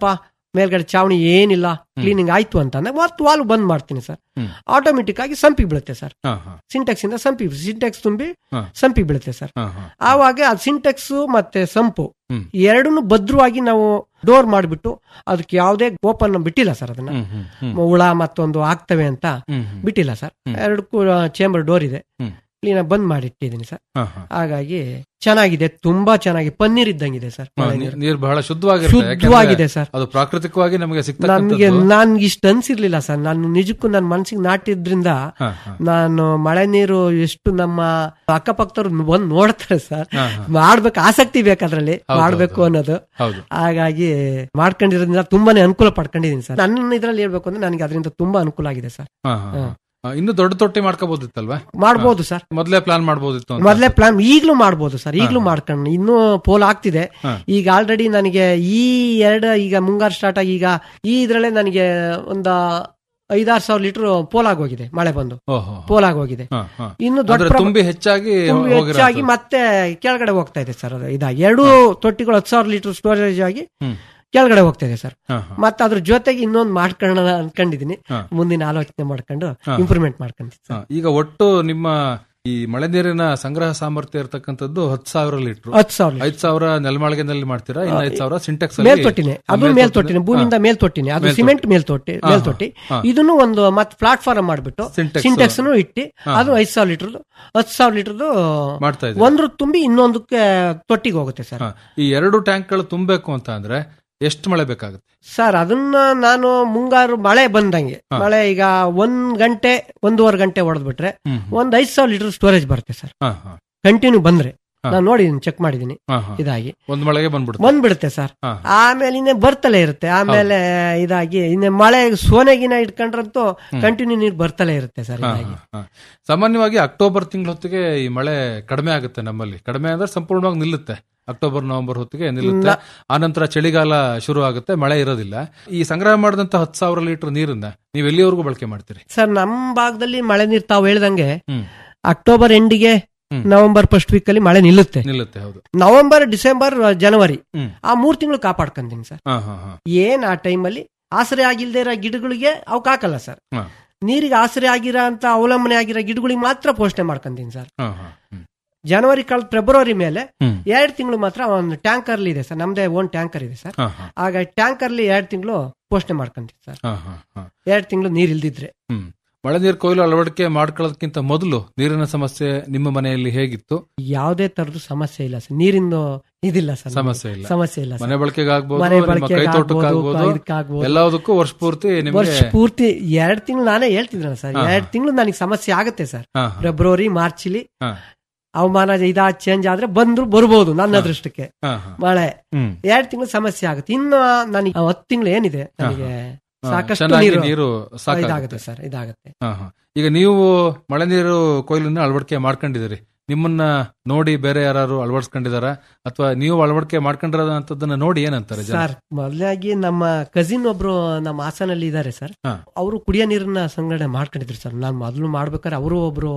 ಮೇಲ್ಗಡೆ ಚಾವಣಿ ಏನಿಲ್ಲ ಕ್ಲೀನಿಂಗ್ ಆಯ್ತು ಅಂತ ಅಂದ್ರೆ ಮತ್ತೆ ವಾಲ್ ಬಂದ್ ಮಾಡ್ತೀನಿ ಸರ್ ಹ್ಮ್. ಆಟೋಮೆಟಿಕ್ ಆಗಿ ಸಂಪಿ ಬೀಳುತ್ತೆ ಸರ್ ಹಾ ಹಾ ಸಿಂಟೆಕ್ಸ್ ಇಂದ ಸಂಪಿ ಸಿಂಟೆಕ್ಸ್ ತುಂಬಿ ಹಾ. ಸಂಪಿ ಬೀಳುತ್ತೆ ಸರ್ ಹಾ ಹಾ ಆವಾಗ ಆ ಸಿಂಟೆಕ್ಸ್ ಮತ್ತೆ ಸಂಪು ಹ್ಮ್. ಎರಡನ್ನು ಭದ್ರವಾಗಿ ನಾವು ಡೋರ್ ಮಾಡಿಬಿಟ್ಟು ಅದಕ್ಕೆ ಯಾವುದೇ ಓಪನ್ ಬಿಟ್ಟಿಲ್ಲ ಸರ್ ಅದನ್ನ ಹ್ಮ್ ಹ್ಮ್ ಹ್ಮ್ ಹುಳ ಮತ್ತೊಂದು ಆಗ್ತವೆ ಅಂತ ಹ್ಮ್ ಹ್ಮ್ ಬಿಟ್ಟಿಲ್ಲ ಸರ್ ಹ್ಮ್. ಎರಡಕ್ಕೂ ಚೇಂಬರ್ ಡೋರ್ ಇದೆ ಹ್ಮ್. ಕ್ಲೀನ್ ಬಂದ್ ಮಾಡಿಟ್ಟಿದ್ದೀನಿ ಸರ್ ಹಾ ಹಾ ಹಾಗಾಗಿ ಚೆನ್ನಾಗಿದೆ ತುಂಬಾ ಚೆನ್ನಾಗಿ ಪನ್ನೀರ್ ಇದ್ದಂಗಿದೆ ಸರ್ ಹಾ, ಮಳೆ ನೀ- ನೀರು. ನೀರು ಬಹಳ ಶುದ್ಧವಾಗಿರುತ್ತೆ ಶುದ್ಧವಾಗಿದೆ ಯಾಕಂದ್ರೆ ಸರ್ ಅದು ಪ್ರಾಕೃತಿಕವಾಗಿ ನಮಗೆ ನನ್ಗೆ ಸಿಗ್ತಕ್ಕಂಥದ್ದು ನನ್ಗೆ ಇಷ್ಟ ಅನ್ಸಿರ್ಲಿಲ್ಲ ಸರ್ ನಾನು ನಿಜಕ್ಕೂ ನನ್ನ ಮನ್ಸಿಗೆ ನಾಟಿದ್ರಿಂದ ಹಾ, ಹಾ, ನಾನು ಮಳೆ ನೀರು ಎಷ್ಟು ನಮ್ಮ ಅಕ್ಕಪಕ್ಕದವ್ರು ಬಂದು ನೋಡ್ತಾರೆ ಸರ್ ಹಾ, ಹಾ. ಮಾಡ್ಬೇಕು ಆಸಕ್ತಿ ಬೇಕಾದ್ರಲ್ಲಿ ಹೌದು, ಮಾಡ್ಬೇಕು ಹೌದು. ಅನ್ನೋದು ಹೌದು ಹಾಗಾಗಿ ಮಾಡ್ಕೊಂಡಿರೋದ್ರಿಂದ ತುಂಬಾನೇ ಅನುಕೂಲ ಪಡ್ಕೊಂಡಿದ್ದೀನಿ ಸರ್ ನನ್ನ ಇದ್ರಲ್ಲಿ ಹೇಳ್ಬೇಕು ಅಂದ್ರೆ ನನಗೆ ಅದರಿಂದ ತುಂಬಾ ಅನುಕೂಲ ಆಗಿದೆ ಸರ್ ಹಾ, ಹಾ, ಹಾ. ಆ, ಇನ್ನು ದೊಡ್ಡ ತೊಟ್ಟಿ ಮಾಡ್ಕೋಬಹುದಿತ್ತಲ್ವಾ ಮಾಡ್ಬೋದು ಸರ್ ಮೊದ್ಲೇ ಪ್ಲಾನ್ ಮಾಡಬಹುದಿತ್ತು ಅಂತ ಮೊದಲೇ ಪ್ಲಾನ್ ಈಗಲೂ ಮಾಡ್ಬೋದು ಸರ್ ಈಗಲೂ ಮಾಡ್ಕೊಂಡು ಇನ್ನೂ ಪೋಲ್ ಆಗ್ತಿದೆ ಹಾ. ಈಗ ಆಲ್ರೆಡಿ ನನಗೆ ಈ ಎರಡು ಈಗ ಮುಂಗಾರು ಸ್ಟಾರ್ಟ್ ಆಗಿ ಈಗ ಈ ಇದ್ರಲ್ಲೇ ನನಗೆ ಒಂದು ಐದಾರು ಸಾವಿರ ಲೀಟರ್ ಪೋಲ್ ಆಗೋಗಿದೆ ಮಳೆ ಬಂದು ಓಹೋ ಪೋಲ್ ಆಗೋಗಿದೆ ಹಾ, ಹಾ. ಇನ್ನು ದೊಡ್ಡ ಅಂದ್ರೆ ಪ್ರಮ- ತುಂಬಿ ಹೆಚ್ಚಾಗಿ ತುಂಬಿ ಹೋಗಿರೋ ಹೆಚ್ಚಾಗಿ ಅಂಥದ್ದು. ಮತ್ತೆ ಕೆಳಗಡೆ ಹೋಗ್ತಾ ಇದೆ ಸರ್ ಅದು ಇದಾಗಿ ಎರಡು ತೊಟ್ಟಿಗಳು ಹತ್ತು ಸಾವಿರ ಲೀಟರ್ ಸ್ಟೋರೇಜ್ ಆಗಿ ಹ್ಮ್. ಕೆಳಗಡೆ ಹೋಗ್ತಾ ಇದೆ ಸರ್ ಹಾ, ಹಾ. ಮತ್ತೆ ಅದ್ರ ಜೊತೆಗೆ ಇನ್ನೊಂದು ಮಾಡ್ಕೊಳ್ಳೋಣ ಅನ್ಕೊಂಡಿದೀನಿ ಹಾ. ಮುಂದಿನ ಆಲೋಚನೆ ಮಾಡ್ಕೊಂಡು ಹಾ. ಇಂಪ್ರೂವ್ಮೆಂಟ್ ಮಾಡ್ಕೊಂತೀನಿ ಹಾ, ಈಗ ಒಟ್ಟು ನಿಮ್ಮ ಈ ಮಳೆ ನೀರಿನ ಸಂಗ್ರಹ ಸಾಮರ್ಥ್ಯ ಇರತಕ್ಕಂಥದ್ದು ಹತ್ತು ಸಾವಿರ ಲೀಟರ್ ಹತ್ತು ಸಾವಿರ ಲೀಟರ್ ಐದ್ ಸಾವಿರ ನೆಲಮಾಳಿಗೆನಲ್ಲಿ ಮಾಡ್ತೀರಾ ಇನ್ನು ಐದ್ ಸಾವಿರ ಸಿಂಟೆಕ್ಸ್ ಮೇಲ್ತೊಟ್ಟಿನೇ ಅದು ಮೇಲ್ತೊಟ್ಟಿನೇ ಭೂಮಿಯಿಂದ ಮೇಲ್ತೊಟ್ಟಿನೇ ಅದು ಸಿಮೆಂಟ್ ಮೇಲ್ತೊಟ್ಟಿ ಮೇಲ್ತೊಟ್ಟಿ ಇದನ್ನು ಒಂದು ಮತ್ತೆ ಪ್ಲಾಟ್ಫಾರ್ಮ್ ಮಾಡ್ಬಿಟ್ಟು Syntax. ಸಿಂಟೆಕ್ಸ್ ಇಟ್ಟು ಅದು ಐದ್ ಸಾವಿರ ಲೀಟರ್ ಹತ್ತು ಸಾವಿರ ಲೀಟರ್ದು ಮಾಡ್ತಾ ಇದ್ದೀರಾ ಒಂದ್ರ ತುಂಬಿ ಇನ್ನೊಂದಕ್ಕೆ ತೊಟ್ಟಿಗೆ ಹೋಗುತ್ತೆ ಸರ್ ಹಾ. ಈ ಎರಡು ಟ್ಯಾಂಕ್ಗಳು ತುಂಬಬೇಕು ಅಂತ ಅಂದ್ರೆ ಎಷ್ಟು ಮಳೆ ಬೇಕಾಗುತ್ತೆ ಸರ್ ಅದನ್ನ ನಾನು ಮುಂಗಾರು ಮಳೆ ಬಂದಂಗೆ ಮಳೆ ಈಗ ಒಂದ್ ಗಂಟೆ ಒಂದೂವರೆ ಗಂಟೆ ಹೊಡೆದ್ಬಿಟ್ರೆ ಹ್ಮ್, ಒಂದ್ ಐದ್ ಸಾವಿರ ಲೀಟರ್ ಸ್ಟೋರೇಜ್ ಬರುತ್ತೆ ಸರ್ ಹಾ, ಹಾ, ಕಂಟಿನ್ಯೂ ಬಂದ್ರೆ ಹಾ. ನಾನು ನೋಡಿದೀನಿ ಚೆಕ್ ಮಾಡಿದೀನಿ ಹಾ, ಹಾ. ಇದಾಗಿ ಒಂದ್ ಮಳೆಗೆ ಬಂದ್ಬಿಡುತ್ತೆ ಬಂದ್ಬಿಡುತ್ತೆ ಸರ್ ಹಾ. ಆಮೇಲೆ ಇನ್ನೇ ಬರ್ತಲೇ ಇರುತ್ತೆ ಆಮೇಲೆ ಇದಾಗಿ ಇನ್ನೇ ಮಳೆ ಸೋನೆಗಿನ ಇಟ್ಕೊಂಡ್ರಂತೂ ಕಂಟಿನ್ಯೂ ನೀರು ಬರ್ತಲೇ ಇರುತ್ತೆ ಸರ್ ಹಾ, ಇದಾಗಿ ಹಾ, ಹಾ. ಸಾಮಾನ್ಯವಾಗಿ ಅಕ್ಟೋಬರ್ ತಿಂಗಳ ಹೊತ್ತಿಗೆ ಈ ಮಳೆ ಕಡಿಮೆ ಆಗುತ್ತೆ ನಮ್ಮಲ್ಲಿ ಕಡಿಮೆ ಅಂದ್ರೆ ಸಂಪೂರ್ಣವಾಗಿ ನಿಲ್ಲುತ್ತೆ ಅಕ್ಟೋಬರ್ ನವೆಂಬರ್ ಹೊತ್ತಿಗೆ ನಿಲ್ಲುತ್ತೆ ಆನಂತರ ಚಳಿಗಾಲ ಶುರು ಆಗುತ್ತೆ ಮಳೆ ಇರೋದಿಲ್ಲ ಈ ಸಂಗ್ರಹ ಮಾಡಿದಂತ ಹತ್ತು ಸಾವಿರ ಲೀಟರ್ ನೀರನ್ನ ನೀವು ಎಲ್ಲಿವರೆಗೂ ಬಳಕೆ ಮಾಡ್ತೀರಿ ಸರ್ ನಮ್ಮ ಭಾಗದಲ್ಲಿ ಮಳೆ ನೀರು ತಾವು ಹೇಳ್ದಂಗೆ ಹ್ಮ್ ಅಕ್ಟೋಬರ್ ಎಂಡಿಗೆ ಹ್ಮ್. ನವೆಂಬರ್ ಫಸ್ಟ್ ವೀಕ್ ಅಲ್ಲಿ ಮಳೆ ನಿಲ್ಲುತ್ತೆ ನಿಲ್ಲುತ್ತೆ ಹೌದು ನವೆಂಬರ್ ಡಿಸೆಂಬರ್ ಜನವರಿ ಹ್ಮ್ ಆ ಮೂರ್ ತಿಂಗಳು ಕಾಪಾಡ್ಕೊಂತೀನಿ ಸರ್ ಹಾ ಹಾ ಹಾ ಏನ್ ಆ ಟೈಮಲ್ಲಿ ಆಸರೆ ಆಗಿಲ್ದೇ ಇರೋ ಗಿಡಗಳಿಗೆ ಅವಕ್ಕೆ ಹಾಕಲ್ಲ ಸರ್ ಹಾ ನೀರಿಗೆ ಆಸರೆ ಆಗಿರೋ ಅಂತ ಅವಲಂಬನೆ ಆಗಿರೋ ಗಿಡಗಳಿಗೆ ಮಾತ್ರ ಪೋಷಣೆ ಮಾಡ್ಕೊಂತೀನಿ ಸರ್ ಹಾ ಹಾ ಹ್ಮ್ ಜನವರಿ ಕಳೆದ ಫೆಬ್ರವರಿ ಮೇಲೆ ಹ್ಮ್ ಎರಡು ತಿಂಗಳು ಮಾತ್ರ ಒಂದು ಟ್ಯಾಂಕರ್ ಇದೆ ಸರ್ ನಮ್ದೇ ಓನ್ ಟ್ಯಾಂಕರ್ ಇದೆ ಸರ್ ಹಾ ಹಾ ಆಗ ಟ್ಯಾಂಕರ್ಲಿ ಎರಡು ತಿಂಗಳು ಪೋಷಣೆ ಮಾಡ್ಕೊಂತೀವಿ ಸರ್ ಹಾ ಹಾ ಹಾ ಎರಡು ತಿಂಗಳು ನೀರ್ ಇಲ್ದಿದ್ರೆ ಹ್ಮ್ ಮಳೆ ನೀರು ಕೊಯ್ಲು ಅಳವಡಿಕೆ ಮಾಡ್ಕೊಳ್ಳೋದಕ್ಕಿಂತ ಮೊದಲು ನೀರಿನ ಸಮಸ್ಯೆ ನಿಮ್ಮ ಮನೆಯಲ್ಲಿ ಹೇಗಿತ್ತು ಯಾವುದೇ ತರದ್ದು ಸಮಸ್ಯೆ ಇಲ್ಲ ಸರ್ ನೀರಿಂದು ಇದಿಲ್ಲ ಸರ್ ನಮ್ಗೆ. ಸಮಸ್ಯೆ ಇಲ್ಲ ಸಮಸ್ಯೆ ಇಲ್ಲ ಸರ್ ಮನೆ ಬಳಕೆಗೆ ಆಗ್ಬೋದು ಮನೆ ನಿಮ್ಮ ಬಳಕೆಗೆ ಕೈ ತೋಟಕ್ಕೆ ಆಗ್ಬೋದು, ಆಗ್ಬೋದು ಇದಕ್ಕಾಗ್ಬೋದು. ಎಲ್ಲದಕ್ಕೂ ವರ್ಷ ಪೂರ್ತಿ ನಿಮ್ಗೆ ವರ್ಷ ಪೂರ್ತಿ ಎರಡು ತಿಂಗಳು ನಾನೇ ಹೇಳ್ತಿದ್ರಲ್ಲ ಸರ್ ಎರಡು ತಿಂಗಳು ನನಗೆ ಸಮಸ್ಯೆ ಆಗುತ್ತೆ ಸರ್ ಹಾ ಹಾ ಫೆಬ್ರವರಿ ಮಾರ್ಚ್ಲಿ ಹಾ ಹವಾಮಾನ ಇದಾ ಚೇಂಜ್ ಆದ್ರೆ ಬಂದ್ರು ಬರ್ಬೋದು ನನ್ನ ಅದೃಷ್ಟಕ್ಕೆ ಹಾ ಹಾ ಮಳೆ ಹ್ಮ್ ಎರಡು ತಿಂಗಳು ಸಮಸ್ಯೆ ಆಗುತ್ತೆ ಇನ್ನು ನನಗೆ ಹತ್ತು ತಿಂಗಳು ಏನಿದೆ ನನಗೆ ಹಾ, ಸಾಕಷ್ಟು ಚೆನ್ನಾಗಿ ನೀರು ನೀರು ಸಾಕಾಗುತ್ತೆ ಇದಾಗುತ್ತೆ ಸರ್ ಇದಾಗುತ್ತೆ ಹಾ ಹಾ ಈಗ ನೀವು ಮಳೆ ನೀರು ಕೊಯ್ಲನ್ನ ಅಳವಡಿಕೆ ಮಾಡ್ಕೊಂಡಿದ್ದೀರಿ ನಿಮ್ಮನ್ನ ನೋಡಿ ಬೇರೆ ಯಾರು ಅಳವಡಿಸ್ಕೊಂಡಿದಾರ ಅಥವಾ ನೀವು ಅಳವಡಿಕೆ ಮಾಡ್ಕೊಂಡಿರೋದಂತದನ್ನ ನೋಡಿ ಏನಂತಾರೆ ಜನ ಸರ್ ಮೊದಲಾಗಿ ನಮ್ಮ ಕಸಿನ್ ಒಬ್ರು ನಮ್ಮ ಹಾಸನಲ್ಲಿ ಇದ್ದಾರೆ ಸರ್ ಹಾ. ಅವರು ಕುಡಿಯೋ ನೀರನ್ನ ಸಂಗ್ರಹಣೆ ಮಾಡ್ಕೊಂಡಿದ್ರು ಸರ್ ನಾನು ಮೊದಲು ಮಾಡ್ಬೇಕಾದ್ರೆ ಅವರು ಒಬ್ರು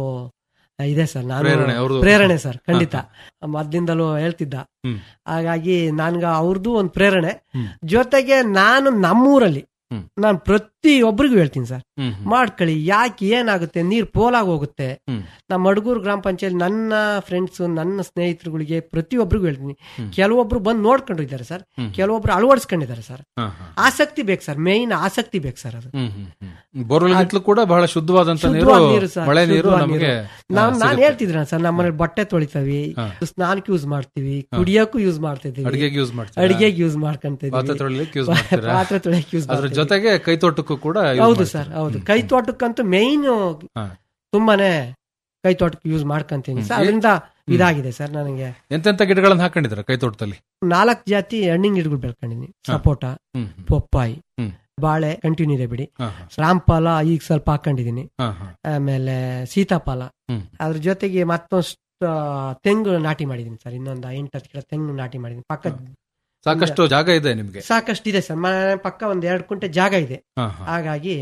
ಇದೆ ಸರ್ ನಾನು ಪ್ರೇರಣೆ, ಅವ್ರ್ದು. ಪ್ರೇರಣೆ ಸರ್ ಖಂಡಿತ ಮೊದ್ಲಿಂದಲೂ ಹೇಳ್ತಿದ್ದ ಹ್ಮ್. ಹಾಗಾಗಿ ನನ್ಗ ಅವ್ರದ್ದು ಒಂದು ಪ್ರೇರಣೆ ಹ್ಮ್. ಜೊತೆಗೆ ನಾನು ನಮ್ಮೂರಲ್ಲಿ ಹ್ಮ್. ನಾನು ಪ್ರತಿ ಒಬ್ರಿಗೂ ಹೇಳ್ತೀನಿ ಸರ್ ಹ್ಮ್ ಹ್ಮ್. ಮಾಡ್ಕೊಳ್ಳಿ ಯಾಕೆ ಏನಾಗುತ್ತೆ ನೀರ್ ಪೋಲಾಗಿ ಹೋಗುತ್ತೆ ಹ್ಮ್. ನಮ್ಮ ಅಡಗೂರು ಗ್ರಾಮ ಪಂಚಾಯತ್ ನನ್ನ ಫ್ರೆಂಡ್ಸ್ ನನ್ನ ಸ್ನೇಹಿತರುಗಳಿಗೆ ಪ್ರತಿಯೊಬ್ಬರಿಗೂ ಹೇಳ್ತೀನಿ ಹ್ಮ್. ಕೆಲವೊಬ್ರು ಬಂದು ನೋಡ್ಕೊಂಡು ಇದ್ದಾರೆ ಸರ್ ಹ್ಮ್. ಕೆಲವೊಬ್ರು ಅಳವಡಿಸ್ಕೊಂಡಿದ್ದಾರೆ ಸರ್ ಹಾ, ಹಾ. ಆಸಕ್ತಿ ಬೇಕು ಸರ್ ಮೇನ್ ಆಸಕ್ತಿ ಬೇಕು ಸರ್ ಅದು ಹ್ಮ್ ಹ್ಮ್ ಹ್ಮ್. ಬೋರ್ವೆಲ್ಗಿಂತಲೂ ಕೂಡ ಬಹಳ ಶುದ್ಧವಾದಂತ ನೀರು ಶುದ್ಧವಾದ ನೀರು ಸರ್, ಮಳೆ ನೀರು ಶುದ್ಧವಾದ ನಮಗೆ ನಾವ್ ನಾನ್ ಹೇಳ್ತಿದ್ರ ಸರ್ ನಮ್ಮನೇಲಿ ಬಟ್ಟೆ ತೊಳಿತೀವಿ ಹಾ. ಸ್ನಾನಕ್ಕೆ ಯೂಸ್ ಮಾಡ್ತೀವಿ ಕುಡಿಯೋಕ್ಕೂ ಯೂಸ್ ಮಾಡ್ತಿದೀವಿ ಅಡಿಗೆಗೆ ಯೂಸ್ ಮಾಡ್ತೀವಿ ಅಡಿಗೆಗೆ ಯೂಸ್ ಮಾಡ್ಕೊಂತ ಪಾತ್ರೆ ತೊಳಿಲಿಕ್ಕೆ ಯೂಸ್ ಮಾಡ್ತೀರಾ ಪಾತ್ರೆ ತೊಳೆಯಕ್ಕೆ ಯೂಸ್ ಅದ್ರ ಜೊತೆಗೆ ಕೈ ತೋಟಕ್ಕೂ ಕೂಡ use ಹೌದು ಮಾಡ್ತೀರಾ? ಸರ್ ಹೌದು ಕೈ ತೋಟಕ್ಕಂತೂ ಮೇನ್ ಹಾ. ತುಂಬಾನೇ ಕೈ ತೋಟಕ್ಕೆ ಯೂಸ್ ಮಾಡ್ಕೊಂತೀನಿ ಸರ್ ಅದರಿಂದ ಇದಾಗಿದೆ ಸರ್ ನನಗೆ ಎಂತೆಂತ ಗಿಡಗಳನ್ನ ಹಾಕೊಂಡಿದ್ರ ಕೈ ತೋಟದಲ್ಲಿ ನಾಲ್ಕು ಜಾತಿ ಹಣ್ಣಿನ ಗಿಡಗಳು ಬೆಳ್ಕೊಂಡಿದ್ದೀನಿ ಸಪೋಟ ಹ್ಮ್ ಹ್ಮ್. ಪಪ್ಪಾಯಿ ಹ್ಮ್. ಬಾಳೆ ಕಂಟಿನ್ಯೂ ಇದೆ ಬಿಡಿ ಹಾ, ಹಾ. ರಾಮಫಲ ಈಗ ಸ್ವಲ್ಪ ಹಾಕೊಂಡಿದೀನಿ ಹಾ, ಹಾ. ಆಮೇಲೆ ಸೀತಾಫಲ ಹ್ಮ್. ಅದ್ರ ಜೊತೆಗೆ ಮತ್ತೊಂದು ತೆಂಗು ನಾಟಿ ಮಾಡಿದೀನಿ ಸರ್ ಇನ್ನೊಂದು ಎಂಟು ಹತ್ತು ಗಿಡ ತೆಂಗು ನಾಟಿ ಮಾಡಿದೀನಿ ಪಕ್ಕ ಸಾಕಷ್ಟು ಜಾಗ ಇದೆ ನಿಮ್ಗೆ ಸಾಕಷ್ಟು ಇದೆ ಸರ್ ಮನೆ ಪಕ್ಕ ಒಂದ್ ಎರಡು ಕುಂಟೆ ಜಾಗ ಇದೆ ಹಾ, ಹಾ. ಹಾಗಾಗಿ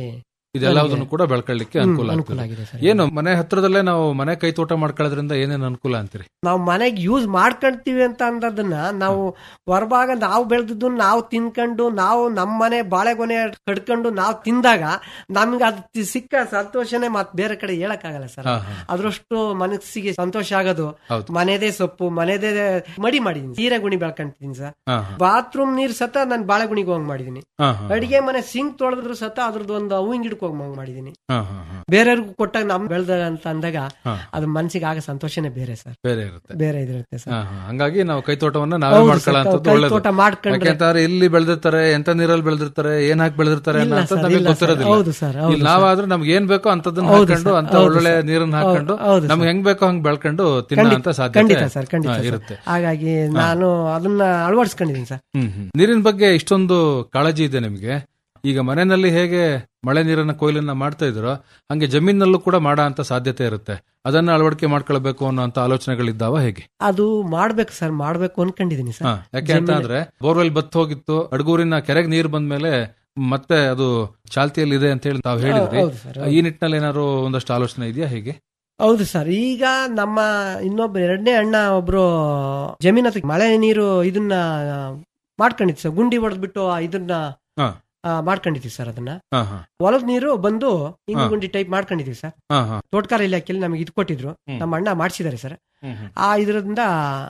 ಇದೆಲ್ಲದನ್ನು ಕೂಡ ಬೆಳ್ಕೊಳ್ಳಿಕ್ಕೆ ಅನುಕೂಲ ಅನುಕೂಲ ಆಗ್ತದೆ ಆಗಿದೆ ಸರ್ ಏನು ಮನೆ ಹತ್ರದಲ್ಲೇ ನಾವು ಮನೆ ಕೈ ತೋಟ ಮಾಡ್ಕೊಳ್ಳೋದ್ರಿಂದ ಏನೇನು ಅನುಕೂಲ ಅಂತೀರಿ ನಾವು ಮನೆಗೆ ಯೂಸ್ ಮಾಡ್ಕೊಂತೀವಿ ಅಂತ ಅಂದದನ್ನ ನಾವು ಹೊರಭಾಗ ನಾವು ಬೆಳೆದಿದ್ದು ನಾವು ತಿನ್ಕೊಂಡು ನಾವು ನಮ್ಮ ಮನೆ ಬಾಳೆಗೊನೆ ಕಡ್ಕೊಂಡು ನಾವು ತಿಂದಾಗ ನಮ್ಗೆ ಅದು ತಿ- ಸಿಕ್ಕ ಸಂತೋಷನೇ ಮತ್ ಬೇರೆ ಕಡೆ ಹೇಳಕ್ಕಾಗಲ್ಲ ಸರ್ ಹಾ, ಹಾ. ಅದ್ರಷ್ಟು ಮನಸ್ಸಿಗೆ ಸಂತೋಷ ಆಗೋದು ಹೌದು. ಮನೆದೇ ಸೊಪ್ಪು ಮನೆದೇ ಮಡಿ ಮಾಡಿದೀನಿ ಸೀರೆ ಗುಣಿ ಬೆಳ್ಕೊಂತೀನಿ ಸರ್ ಹಾ, ಹಾ. ಬಾತ್ರೂಮ್ ನೀರ್ ಸತ ನಾನು ಬಾಳೆಗುಣಿಗೆ ಹೋಗಿ ಮಾಡಿದೀನಿ ಹಾ, ಹಾ. ಅಡಿಗೆ ಮನೆ ಸಿಂಕ್ ತೊಳೆದ್ರು ಸತ ಅದ್ರದ್ದು ಒಂದು ಹೂವಿನ ಗಿಡಕ್ಕೆ ಹೋಗಿ ಮಾಡಿದೀನಿ ಹಾ, ಹಾ, ಹಾ. ಬೇರೆಯವ್ರಿಗೂ ಕೊಟ್ಟಾಗ ನಮ್ ಬೆಳ್ದ ಅಂತ ಅಂದಾಗ ಹಾ. ಅದು ಮನಸ್ಸಿಗೆ ಆಗ ಸಂತೋಷನೇ ಬೇರೆ ಸರ್ ಬೇರೆ ಇರುತ್ತೆ ಬೇರೆ ಇದಿರುತ್ತೆ ಸರ್ ಹಾ, ಹಾ. ಹಂಗಾಗಿ ನಾವು ಕೈ ತೋಟವನ್ನ ನಾವೇ ಹೌದು ಮಾಡ್ಕೊಳ್ಳೋ ಸರ್, ಅಂತದ್ದು ಕೈ ಒಳ್ಳೇದು ತೋಟ ಮಾಡ್ಕೊಂಡ್ರೆ- ಯಾಕೆಂತಾರೆ ಇಲ್ಲಿ ಬೆಳೆದಿರ್ತಾರೆ ಎಂತ ನೀರಲ್ಲಿ ಬೆಳೆದಿರ್ತಾರೆ ಏನ್ ಹಾಕಿ ಬೆಳೆದಿರ್ತಾರೆ ಇಲ್ಲ ಅನ್ನೋ ಸರ್, ನಮಗೆ ಇಲ್ಲ ಸರ್. ಗೊತ್ತಿರೋದಿಲ್ಲ ಹೌದು ಸರ್, ಹೌದು ಇಲ್ಲಿ ನಾವಾದ್ರೆ ನಮ್ಗೆ ಏನ್ ಬೇಕೋ ಅಂತದನ್ನ ಹೌದು ಹಾಕೊಂಡು ಸರ್, ಅಂತ ಹೌದು ಒಳ್ಳೊಳ್ಳೆ ಸರ್. ನೀರನ್ನ ಹೌದು, ಹಾಕೊಂಡು ಹೌದು ನಮ್ಗೆ ಸರ್. ಹೆಂಗ್ ಬೇಕೋ ಹಂಗ್ ಬೆಳ್ಕೊಂಡು ತಿನ್ನೋ ಖಂಡಿತ- ಅಂತ ಸಾಧ್ಯತೆ ಖಂಡಿತ ಸರ್ ಖಂಡಿತ ಹಾ, ಸರ್. ಇರುತ್ತೆ ಹಾಗಾಗಿ ನಾನು ಅದನ್ನ ಅಳವಡಿಸ್ಕೊಂಡಿದ್ದೀನಿ ಸರ್ ಹ್ಮ್ ಹ್ಮ್. ನೀರಿನ ಬಗ್ಗೆ ಇಷ್ಟೊಂದು ಕಾಳಜಿ ಇದೆ ನಿಮ್ಗೆ ಈಗ ಮನೆಯಲ್ಲಿ ಹೇಗೆ ಮಳೆ ನೀರನ್ನ ಕೊಯ್ಲನ್ನ ಮಾಡ್ತಾ ಇದ್ರೋ ಹಂಗೆ ಜಮೀನಲ್ಲೂ ಕೂಡ ಮಾಡೋ ಅಂತ ಸಾಧ್ಯತೆ ಇರುತ್ತೆ ಅದನ್ನ ಅಳವಡಿಕೆ ಮಾಡ್ಕೊಳ್ಬೇಕು ಅನ್ನೋ ಅಂತ ಆಲೋಚನೆಗಳಿದ್ದಾವ ಹೇಗೆ ಅದು ಮಾಡ್ಬೇಕು ಸರ್ ಮಾಡ್ಬೇಕು ಅನ್ಕೊಂಡಿದೀನಿ ಹಾ, ಸರ್ ಯಾಕೆ ಅಂತ ಅಂದ್ರೆ ಬೋರ್ವೆಲ್ ಬತ್ ಹೋಗಿತ್ತು ಅಡಗೂರಿನ ಕೆರೆಗೆ ನೀರು ಬಂದ್ಮೇಲೆ ಮತ್ತೆ ಅದು ಚಾಲ್ತಿಯಲ್ಲಿ ಇದೆ ಅಂತ ಹೇಳಿ ತಾವು ಹೇಳಿದ್ರಿ ಹೌದು ಸರ್ ಈ ನಿಟ್ಟಿನಲ್ಲಿ ಏನಾದ್ರು ಒಂದಷ್ಟು ಆಲೋಚನೆ ಇದೆಯಾ ಹೇಗೆ ಹೌದು ಸರ್ ಈಗ ನಮ್ಮ ಇನ್ನೊಬ್ಬ ಎರಡನೇ ಅಣ್ಣ ಒಬ್ರು ಜಮೀನ್ ಹತ್ರ ಮಳೆ ನೀರು ಇದನ್ನ ಮಾಡ್ಕೊಂಡಿತ್ತು ಸರ್ ಗುಂಡಿ ಹೊಡೆದ್ಬಿಟ್ಟು ಇದನ್ನ ಹಾ. ಆ, ಮಾಡ್ಕೊಂಡಿದ್ದೀವಿ ಸರ್ ಅದನ್ನ ಹಾ ಹಾ ಹೊಲದ ನೀರು ಬಂದು ಹಿಂಗ್ ಹಾ. ಗುಂಡಿ ಟೈಪ್ ಮಾಡ್ಕೊಂಡಿದೀವಿ ಸರ್ ಹಾ ಹಾ ತೋಟಗಾರ ಇಲಾಖೆಯಲ್ಲಿ ನಮಗೆ ಇದು ಕೊಟ್ಟಿದ್ರು ಹ್ಮ್. ನಮ್ಮ ಅಣ್ಣ ಮಾಡಿಸಿದ್ದಾರೆ ಸರ್ ಹ್ಮ್ ಹ್ಮ್. ಆ ಇದರಿಂದ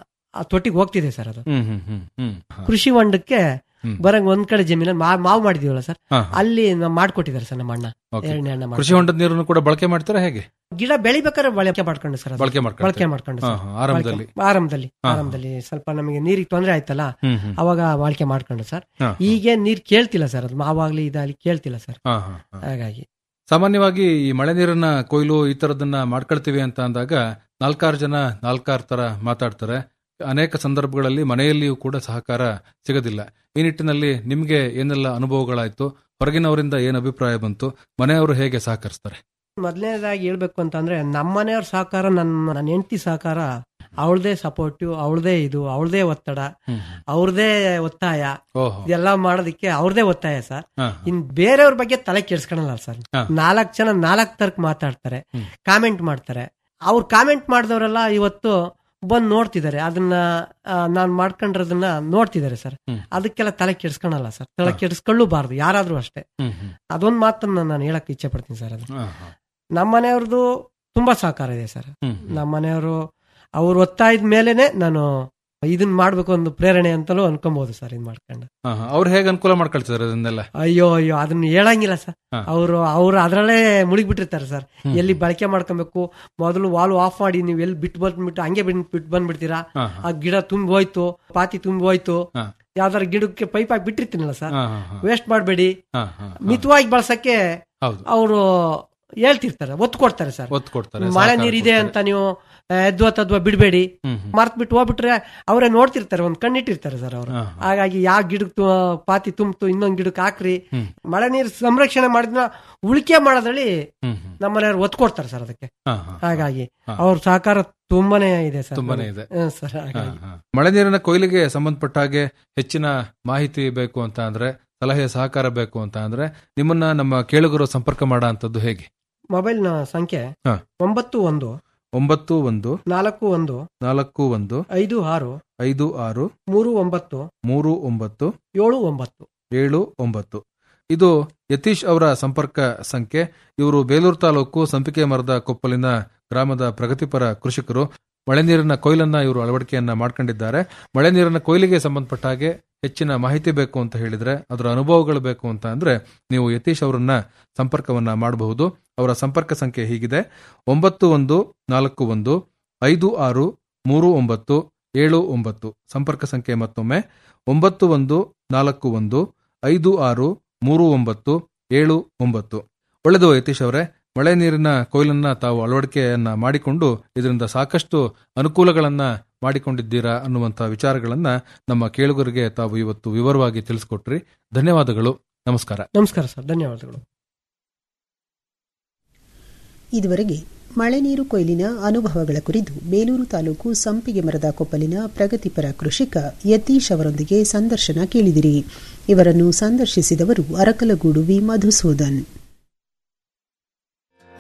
ಆ ತೊಟ್ಟಿಗೆ ಹೋಗ್ತಿದೆ ಸರ್ ಅದು ಹ್ಮ್ ಹ್ಮ್ ಹ್ಮ್ ಹ್ಮ್ ಹಾ. ಕೃಷಿ ಹೊಂಡಕ್ಕೆ ಹ್ಮ್. ಬರಂಗ್ ಒಂದ್ ಕಡೆ ಜಮೀನಲ್ಲಿ ಮಾ- ಮಾವು ಮಾಡಿದೀವಲ್ಲ ಸರ್ ಹಾ, ಹಾ. ಅಲ್ಲಿ ನಾವು ಮಾಡ್ಕೊಟ್ಟಿದ್ದಾರೆ ಸರ್ ನಮ್ಮ ಅಣ್ಣ Okay. ಎರಡನೇ ಅಣ್ಣ ಕೃಷಿ ಮಾಡ್ಕೊಂಡು. ಹೊಂಡದ ನೀರನ್ನು ಕೂಡ ಬಳಕೆ ಮಾಡ್ತಾರಾ ಹೇಗೆ ಗಿಡ ಬೆಳಿಬೇಕಾದ್ರೆ ಬಳಕೆ ಮಾಡ್ಕೊಂಡು ಸರ್ ಅದು. ಬಳಕೆ ಮಾಡ್ಕೊಳ್ತಾರೆ. ಬಳಕೆ ಮಾಡ್ಕೊಂಡು ಹಾ, ಸರ್. ಹಾ, ಆರಂಭದಲ್ಲಿ ಬಳಕೆ- ಆರಂಭದಲ್ಲಿ ಹಾ, ಹಾ. ಆರಂಭದಲ್ಲಿ ಸ್ವಲ್ಪ ನಮಗೆ ನೀರಿಗೆ ತೊಂದರೆ ಆಯ್ತಲ್ಲ ಹ್ಮ್ ಹ್ಮ್. ಅವಾಗ ಬಾಳಿಕೆ ಮಾಡ್ಕೊಂಡು ಸರ್ ಹಾ, ಈಗ ನೀರ್ ಕೇಳ್ತಿಲ್ಲ ಸರ್ ಅದು ಮಾವಾಗ್ಲಿ ಇದಾಗ್ಲಿ ಕೇಳ್ತಿಲ್ಲ ಸರ್ ಹಾ, ಹಾ, ಹಾ. ಹಾಗಾಗಿ ಸಾಮಾನ್ಯವಾಗಿ ಈ ಮಳೆ ನೀರನ್ನ ಕೊಯ್ಲು ಈ ತರದನ್ನ ಮಾಡ್ಕೊಳ್ತೀವಿ ಅಂತ ಅಂದಾಗ ನಾಲ್ಕಾರು ಜನ ನಾಲ್ಕಾರು ತರ ಮಾತಾಡ್ತಾರೆ ಅನೇಕ ಸಂದರ್ಭಗಳಲ್ಲಿ ಮನೆಯಲ್ಲಿಯೂ ಕೂಡ ಸಹಕಾರ ಸಿಗೋದಿಲ್ಲ ಈ ನಿಟ್ಟಿನಲ್ಲಿ ನಿಮ್ಗೆ ಏನೆಲ್ಲ ಅನುಭವಗಳಾಯ್ತು ಹೊರಗಿನವರಿಂದ ಏನ್ ಅಭಿಪ್ರಾಯ ಬಂತು ಮನೆಯವರು ಹೇಗೆ ಸಹಕರಿಸ್ತಾರೆ ಮೊದಲನೇದಾಗಿ ಹೇಳ್ಬೇಕು ಅಂತಂದ್ರೆ ನಮ್ಮ ಮನೆಯವ್ರ ಸಹಕಾರ ನನ್ನ ನನ್ನ ಹೆಂಡತಿ ಸಹಕಾರ ಅವಳದೇ ಸಪೋರ್ಟಿವ್ ಅವಳದೇ ಇದು ಅವಳದೇ ಒತ್ತಡ ಅವ್ರದೇ ಒತ್ತಾಯ ಓಹೋ ಇದೆಲ್ಲ ಮಾಡೋದಕ್ಕೆ ಅವ್ರದೇ ಒತ್ತಾಯ ಸರ್ ಹಾ, ಇನ್ ಬೇರೆಯವ್ರ ಬಗ್ಗೆ ತಲೆ ಕೆಡ್ಸ್ಕೊಳಲ್ಲ ಸರ್ ಹಾ. ನಾಲ್ಕು ಜನ ನಾಲ್ಕು ತರಕ್ ಮಾತಾಡ್ತಾರೆ ಹ್ಮ್. ಕಾಮೆಂಟ್ ಮಾಡ್ತಾರೆ ಅವ್ರು ಕಾಮೆಂಟ್ ಮಾಡಿದವರೆಲ್ಲ ಇವತ್ತು ಬಂದ್ ನೋಡ್ತಿದ್ದಾರೆ ಅದನ್ನ ನಾನು ಮಾಡ್ಕೊಂಡಿರೋದನ್ನ ನೋಡ್ತಿದ್ದಾರೆ ಸರ್ ಹ್ಮ್. ಅದಕ್ಕೆಲ್ಲ ತಲೆ ಕೆಡ್ಸ್ಕೊಳಲ್ಲ ಸರ್ ತಲೆ ಕೆಡ್ಸ್ಕೊಳ್ಳಬಾರ್ದು ಯಾರಾದ್ರೂ ಅಷ್ಟೇ ಹ್ಮ್, ಹ್ಮ್. ಅದೊಂದ್ ಮಾತನ್ನ ನಾನು ಹೇಳಕ್ ಇಚ್ಛೆ ಪಡ್ತೀನಿ ಸರ್ ಅದು ಹಾ, ಹಾ. ನಮ್ಮ ಮನೆಯವ್ರದ್ದು ತುಂಬಾ ಸಹಕಾರ ಇದೆ ಸರ್ ಹ್ಮ್, ಹ್ಮ್. ನಮ್ಮ ಮನೆಯವರು ಅವ್ರ ಒತ್ತಾಯದ ಮೇಲೆನೆ ನಾನು ಇದನ್ ಮಾಡ್ಬೇಕು ಒಂದು ಪ್ರೇರಣೆ ಅಂತಲೂ ಅನ್ಕೊಬಹುದು ಸರ್ ಇದ್ ಮಾಡ್ಕೊಂಡು ಹಾ, ಹಾ. ಅವ್ರು ಹೇಗೆ ಅನುಕೂಲ ಮಾಡ್ಕೊಳ್ತಿದಾರೆ ಅದನ್ನೆಲ್ಲ ಅಯ್ಯೋ ಅಯ್ಯೋ ಅದನ್ನ ಹೇಳಂಗಿಲ್ಲ ಸರ್ ಹಾ. ಅವರು ಅವ್ರು ಅದ್ರಲ್ಲೇ ಮುಳುಗ್ಬಿಟ್ಟಿರ್ತಾರೆ ಸರ್ ಹ್ಮ್. ಎಲ್ಲಿ ಬಳಕೆ ಮಾಡ್ಕೊಬೇಕು ಮೊದಲು ವಾಲ್ವ್ ಆಫ್ ಮಾಡಿ ನೀವು ಎಲ್ಲಿ ಬಿಟ್ಟು ಬಂದ್ಬಿಟ್ಟು ಹಂಗೆ ಬಿಟ್ಟು ಬಿಟ್ಟು ಬಂದ್ಬಿಡ್ತೀರಾ ಹಾ, ಹಾ. ಆ ಗಿಡ ತುಂಬಿ ಹೋಯ್ತು ಪಾತಿ ತುಂಬಿ ಹೋಯ್ತು ಹಾ. ಯಾವ್ದಾರ ಗಿಡಕ್ಕೆ ಪೈಪ್ ಹಾಕಿ ಬಿಟ್ಟಿರ್ತೀನಲ್ಲ ಸರ್ ಹಾ, ಹಾ, ಹಾ. ವೇಸ್ಟ್ ಮಾಡಬೇಡಿ ಹಾ, ಹಾ, ಹಾ. ಮಿತವಾಗಿ ಬಳಸಕ್ಕೆ ಹೌದು ಅವರು ಹೇಳ್ತಿರ್ತಾರೆ ಒತ್ತು ಕೊಡ್ತಾರೆ ಸರ್ ಒತ್ತು ಕೊಡ್ತಾರೆ ಮಳೆ ಸಹಕಾರ ನೀರ್ ಇದೆ ಕೊಡ್ತಾರೆ. ಅಂತ ನೀವು ಎದ್ವಾ ತದ್ವಾ ಬಿಡಬೇಡಿ ಹ್ಮ್, ಹ್ಮ್. ಮರ್ತ್ ಬಿಟ್ಟು ಹೋಗ್ಬಿಟ್ರೆ ಅವರೇ ನೋಡ್ತಿರ್ತಾರೆ ಒಂದ್ ಕಣ್ಣಿಟ್ಟಿರ್ತಾರೆ ಸರ್ ಅವರು ಹಾ, ಹಾ. ಹಾಗಾಗಿ ಯಾವ ಗಿಡಕ್ಕೆ ಪಾತಿ ತುಂಬ್ತು ಇನ್ನೊಂದ್ ಗಿಡಕ್ಕೆ ಹಾಕ್ರಿ ಹ್ಮ್. ಮಳೆ ನೀರು ಸಂರಕ್ಷಣೆ ಮಾಡಿದ್ನ ಉಳಿಕೆ ಮಾಡೋದ್ರಲ್ಲಿ ಹ್ಮ್, ಹ್ಮ್. ನಮ್ಮ ಮನೆಯವ್ರು ಒತ್ತು ಕೊಡ್ತಾರೆ ಸರ್ ಅದಕ್ಕೆ ಹಾ, ಹಾ. ಹಾಗಾಗಿ ಹಾ. ಅವ್ರ ಸಹಕಾರ ತುಂಬಾನೇ ಇದೆ ಸರ್ ತುಂಬಾನೇ ಇದೆ. ಹ್ಮ್ ಸರ್ ಹಾ, ಹಾಗಾಗಿ ಹಾ. ಮಳೆ ನೀರಿನ ಕೊಯ್ಲಿಗೆ ಸಂಬಂಧಪಟ್ಟ ಹಾಗೆ ಹೆಚ್ಚಿನ ಮಾಹಿತಿ ಬೇಕು ಅಂತ ಅಂದ್ರೆ ಸಲಹೆ ಸಹಕಾರ ಬೇಕು ಅಂತ ಅಂದ್ರೆ ನಿಮ್ಮನ್ನ ನಮ್ಮ ಕೇಳುಗರು ಸಂಪರ್ಕ ಮಾಡೋ ಅಂತದ್ದು ಹೇಗೆ ಮೊಬೈಲ್ ನ ಸಂಖ್ಯೆ ಹಾ. ಒಂಬತ್ತು ಒಂದು ಒಂಬತ್ತು ಒಂದು ನಾಲ್ಕು ಒಂದು ನಾಲ್ಕು ಒಂದು ಐದು ಆರು ಐದು ಆರು ಮೂರು ಒಂಬತ್ತು ಮೂರು ಒಂಬತ್ತು ಏಳು ಒಂಬತ್ತು ಏಳು ಒಂಬತ್ತು ಇದು ಯತೀಶ್ ಅವರ ಸಂಪರ್ಕ ಸಂಖ್ಯೆ ಇವರು ಬೇಲೂರು ತಾಲೂಕು ಸಂಪಿಗೆ ಮರದ ಕೊಪ್ಪಲಿನ ಗ್ರಾಮದ ಪ್ರಗತಿಪರ ಕೃಷಿಕರು ಮಳೆ ನೀರಿನ ಕೊಯ್ಲನ್ನ ಇವರು ಅಳವಡಿಕೆಯನ್ನ ಮಾಡ್ಕೊಂಡಿದ್ದಾರೆ ಮಳೆ ನೀರಿನ ಕೊಯ್ಲಿಗೆ ಸಂಬಂಧಪಟ್ಟ ಹಾಗೆ ಹೆಚ್ಚಿನ ಮಾಹಿತಿ ಬೇಕು ಅಂತ ಹೇಳಿದ್ರೆ ಅದರ ಅನುಭವಗಳು ಬೇಕು ಅಂತ ಅಂದ್ರೆ ನೀವು ಯತೀಶ್ ಅವರನ್ನ ಸಂಪರ್ಕವನ್ನ ಮಾಡಬಹುದು ಅವರ ಸಂಪರ್ಕ ಸಂಖ್ಯೆ ಹೀಗಿದೆ ಒಂಬತ್ತು ಒಂದು ನಾಲ್ಕು ಒಂದು ಐದು ಆರು ಮೂರು ಒಂಬತ್ತು ಏಳು ಒಂಬತ್ತು ಸಂಪರ್ಕ ಸಂಖ್ಯೆ ಮತ್ತೊಮ್ಮೆ ಒಂಬತ್ತು ಒಂದು ನಾಲ್ಕು ಒಂದು ಐದು ಆರು ಮೂರು ಒಂಬತ್ತು ಏಳು ಒಂಬತ್ತು ಒಳ್ಳೆದು ಯತೀಶ್ ಅವರೇ ಮಳೆ ನೀರಿನ ಕೊಯ್ಲನ್ನ ತಾವು ಅಳವಡಿಕೆಯನ್ನ ಮಾಡಿಕೊಂಡು ಇದರಿಂದ ಸಾಕಷ್ಟು ಅನುಕೂಲಗಳನ್ನ ಮಾಡಿಕೊಂಡಿದ್ದೀರಾ ಅನ್ನುವಂತಹ ವಿಚಾರಗಳನ್ನ ನಮ್ಮ ಕೇಳುಗರಿಗೆ ತಾವು ಇವತ್ತು ವಿವರವಾಗಿ ತಿಳಿಸ್ಕೊಟ್ರಿ ಧನ್ಯವಾದಗಳು ನಮಸ್ಕಾರ ನಮಸ್ಕಾರ ಸರ್ ಧನ್ಯವಾದಗಳು ಇದುವರೆಗೆ ಮಳೆ ನೀರು ಕೊಯ್ಲಿನ ಅನುಭವಗಳ ಕುರಿತು ಬೇಲೂರು ತಾಲೂಕು ಸಂಪಿಗೆ ಮರದ ಕೊಪ್ಪಲಿನ ಪ್ರಗತಿಪರ ಕೃಷಿಕ ಯತೀಶ್ ಅವರೊಂದಿಗೆ ಸಂದರ್ಶನ ಕೇಳಿದಿರಿ ಇವರನ್ನು ಸಂದರ್ಶಿಸಿದವರು ಅರಕಲಗೂಡು ವಿ ಮಧುಸೂದನ್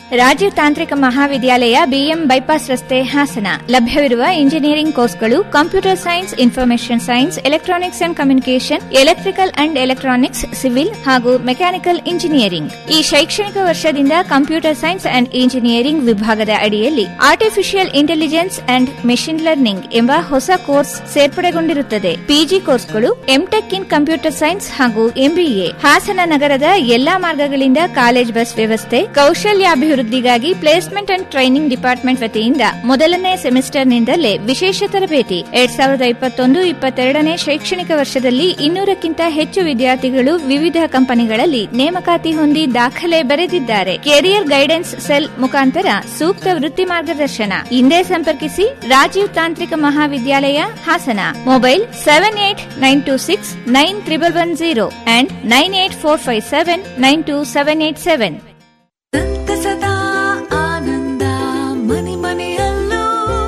ರಾಜೀವ್ ತಾಂತ್ರಿಕ ಮಹಾವಿದ್ಯಾಲಯ ಬಿಎಂ ಬೈಪಾಸ್ ರಸ್ತೆ ಹಾಸನ ಲಭ್ಯವಿರುವ ಇಂಜಿನಿಯರಿಂಗ್ ಕೋರ್ಸ್ಗಳು computer science information science electronics and communication electrical and electronics civil ಹಾಗೂ ಮೆಕ್ಯಾನಿಕಲ್ ಇಂಜಿನಿಯರಿಂಗ್ ಈ ಶೈಕ್ಷಣಿಕ ವರ್ಷದಿಂದ ಕಂಪ್ಯೂಟರ್ ಸೈನ್ಸ್ ಅಂಡ್ ಇಂಜಿನಿಯರಿಂಗ್ ವಿಭಾಗದ ಅಡಿಯಲ್ಲಿ artificial intelligence and machine learning ಎಂಬ ಹೊಸ ಕೋರ್ಸ್ ಸೇರ್ಪಡೆಗೊಂಡಿರುತ್ತದೆ ಪಿಜಿ ಕೋರ್ಸ್ಗಳು ಎಂಟೆಕ್ ಇನ್ ಕಂಪ್ಯೂಟರ್ ಸೈನ್ಸ್ ಹಾಗೂ ಎಂಬಿಎ ಹಾಸನ ನಗರದ ಎಲ್ಲಾ ಮಾರ್ಗಗಳಿಂದ ಕಾಲೇಜ್ ಬಸ್ ವ್ಯವಸ್ಥೆ ಕೌಶಲ್ಯಾಭಿವೃದ್ಧಿಗಾಗಿ ಪ್ಲೇಸ್ಮೆಂಟ್ ಅಂಡ್ ಟ್ರೈನಿಂಗ್ ಡಿಪಾರ್ಟ್ಮೆಂಟ್ ವತಿಯಿಂದ ಮೊದಲನೇ ಸೆಮಿಸ್ಟರ್ನಿಂದಲೇ ವಿಶೇಷ ತರಬೇತಿ ಎರಡ್ ಸಾವಿರದ ಇಪ್ಪತ್ತೊಂದು ಇಪ್ಪತ್ತೆರಡನೇ ಶೈಕ್ಷಣಿಕ ವರ್ಷದಲ್ಲಿ ಇನ್ನೂರಕ್ಕಿಂತ ಹೆಚ್ಚು ವಿದ್ಯಾರ್ಥಿಗಳು ವಿವಿಧ ಕಂಪನಿಗಳಲ್ಲಿ ನೇಮಕಾತಿ ಹೊಂದಿ ದಾಖಲೆ ಬರೆದಿದ್ದಾರೆ ಕೆರಿಯರ್ ಗೈಡೆನ್ಸ್ ಸೆಲ್ ಮುಖಾಂತರ ಸೂಕ್ತ ವೃತ್ತಿ ಮಾರ್ಗದರ್ಶನ ಹಿಂದೆ ಸಂಪರ್ಕಿಸಿ ರಾಜೀವ್ ತಾಂತ್ರಿಕ ಮಹಾವಿದ್ಯಾಲಯ Hassan mobile seven eight nine two six nine triple one zero and nine eight four five seven nine two seven eight seven ಸಂತಸದ ಆನಂದ ಮನೆ ಮನೆಯಲ್ಲೂ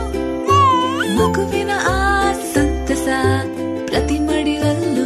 ಮಗುವಿನ ಆ ಸಂತಸ ಪ್ರತಿ ಮಡಿಲಲ್ಲೂ